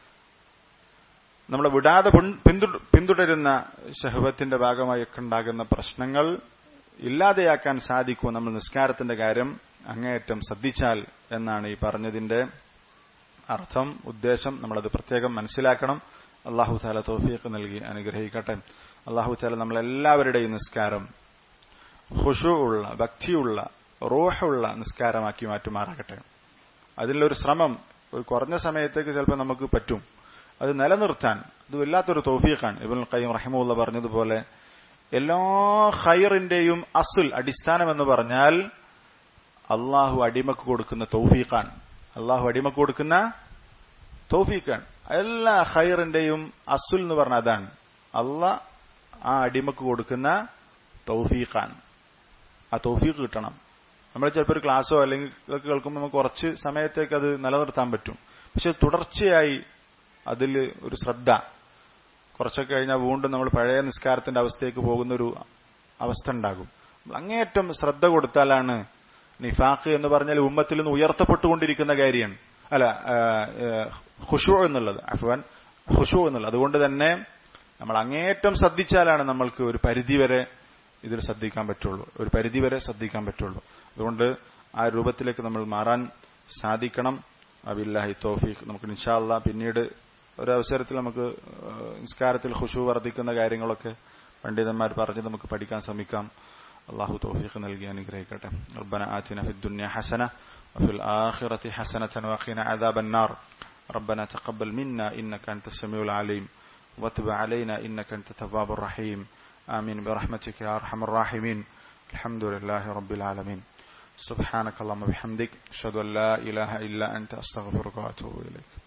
[SPEAKER 1] നമ്മളെ വിടാതെ പിന്തുടരുന്ന ഷഹബത്തിന്റെ ഭാഗമായൊക്കെ ഉണ്ടാകുന്ന പ്രശ്നങ്ങൾ ഇല്ലാതെയാക്കാൻ സാധിക്കും നമ്മൾ നിസ്കാരത്തിന്റെ കാര്യം അങ്ങേയറ്റം ശ്രദ്ധിച്ചാൽ എന്നാണ് ഈ പറഞ്ഞതിന്റെ അർത്ഥം ഉദ്ദേശം നമ്മളത് പ്രത്യേകം മനസ്സിലാക്കണം അള്ളാഹു താല തോഫിയൊക്കെ നൽകി അനുഗ്രഹിക്കട്ടെ അള്ളാഹു താല നമ്മളെല്ലാവരുടെയും നിസ്കാരം ഹുഷു ഉള്ള ഭക്തിയുള്ള റൂഹുള്ള നിസ്കാരമാക്കി മാറ്റുമാറാകട്ടെ അതിലൊരു ശ്രമം ഒരു കുറഞ്ഞ സമയത്തേക്ക് ചിലപ്പോൾ നമുക്ക് പറ്റും അത് നിലനിർത്താൻ ഇത് വല്ലാത്തൊരു തോഫീഖാണ് ഇബുൽ ഖയ്യം റഹിമുള്ള പറഞ്ഞതുപോലെ എല്ലാ ഖൈറിന്റെയും അസുൽ അടിസ്ഥാനം എന്ന് പറഞ്ഞാൽ അള്ളാഹു അടിമക്ക് കൊടുക്കുന്ന തൗഫീഖാണ് അള്ളാഹു അടിമക്ക് കൊടുക്കുന്ന തൗഫീഖാണ് എല്ലാ ഖൈറിന്റെയും അസുൽ എന്ന് പറഞ്ഞ അതാണ് അള്ളാഹ് ആ അടിമക്ക് കൊടുക്കുന്ന തൗഫീഖാണ് ആ തൗഫീഖ് കിട്ടണം നമ്മൾ ചിലപ്പോൾ ഒരു ക്ലാസ്സോ അല്ലെങ്കിൽ ഇതൊക്കെ കേൾക്കുമ്പോൾ നമുക്ക് കുറച്ച് സമയത്തേക്ക് അത് നിലനിർത്താൻ പറ്റും പക്ഷെ തുടർച്ചയായി അതിൽ ഒരു ശ്രദ്ധ കുറച്ചൊക്കെ കഴിഞ്ഞാൽ വീണ്ടും നമ്മൾ പഴയ നിസ്കാരത്തിന്റെ അവസ്ഥയ്ക്ക് പോകുന്ന ഒരു അവസ്ഥ ഉണ്ടാകും അങ്ങേയറ്റം ശ്രദ്ധ കൊടുത്താലാണ് നിഫാഖ് എന്ന് പറഞ്ഞാൽ ഉമ്മത്തിൽ നിന്ന് ഉയർത്തപ്പെട്ടുകൊണ്ടിരിക്കുന്ന കാര്യമാണ് അല്ല ഖുഷു എന്നുള്ളത് അഫ്വാൻ ഖുഷു എന്നുള്ളത് അതുകൊണ്ട് തന്നെ നമ്മൾ അങ്ങേയറ്റം ശ്രദ്ധിച്ചാലാണ് നമ്മൾക്ക് ഒരു പരിധിവരെ ഇതിൽ ശ്രദ്ധിക്കാൻ പറ്റുള്ളൂ ഒരു പരിധിവരെ ശ്രദ്ധിക്കാൻ പറ്റുള്ളൂ അതുകൊണ്ട് ആ രൂപത്തിലേക്ക് നമ്മൾ മാറാൻ സാധിക്കണം അബില്ലാഹി തോഫീഖ് നമുക്ക് നിഷാല്ല പിന്നീട് ഒരവസരത്തിൽ നമുക്ക് നിസ്കാരത്തിൽ ഖുഷു വർദ്ധിക്കുന്ന കാര്യങ്ങളൊക്കെ പണ്ഡിതന്മാർ പറഞ്ഞ് നമുക്ക് പഠിക്കാൻ ശ്രമിക്കാം അള്ളാഹു തോഫീഖ് നൽകി അനുഗ്രഹിക്കട്ടെ ربنا آتنا في الدنيا حسنة وفي الآخرة حسنة وقنا عذاب النار ربنا تقبل منا إنك أنت السميع العليم وتب علينا إنك أنت التواب الرحيم آمين برحمتك يا أرحم الراحمين الحمد لله رب العالمين سبحانك اللهم وبحمدك أشهد أن لا إله إلا أنت أستغفرك وأتوب إليك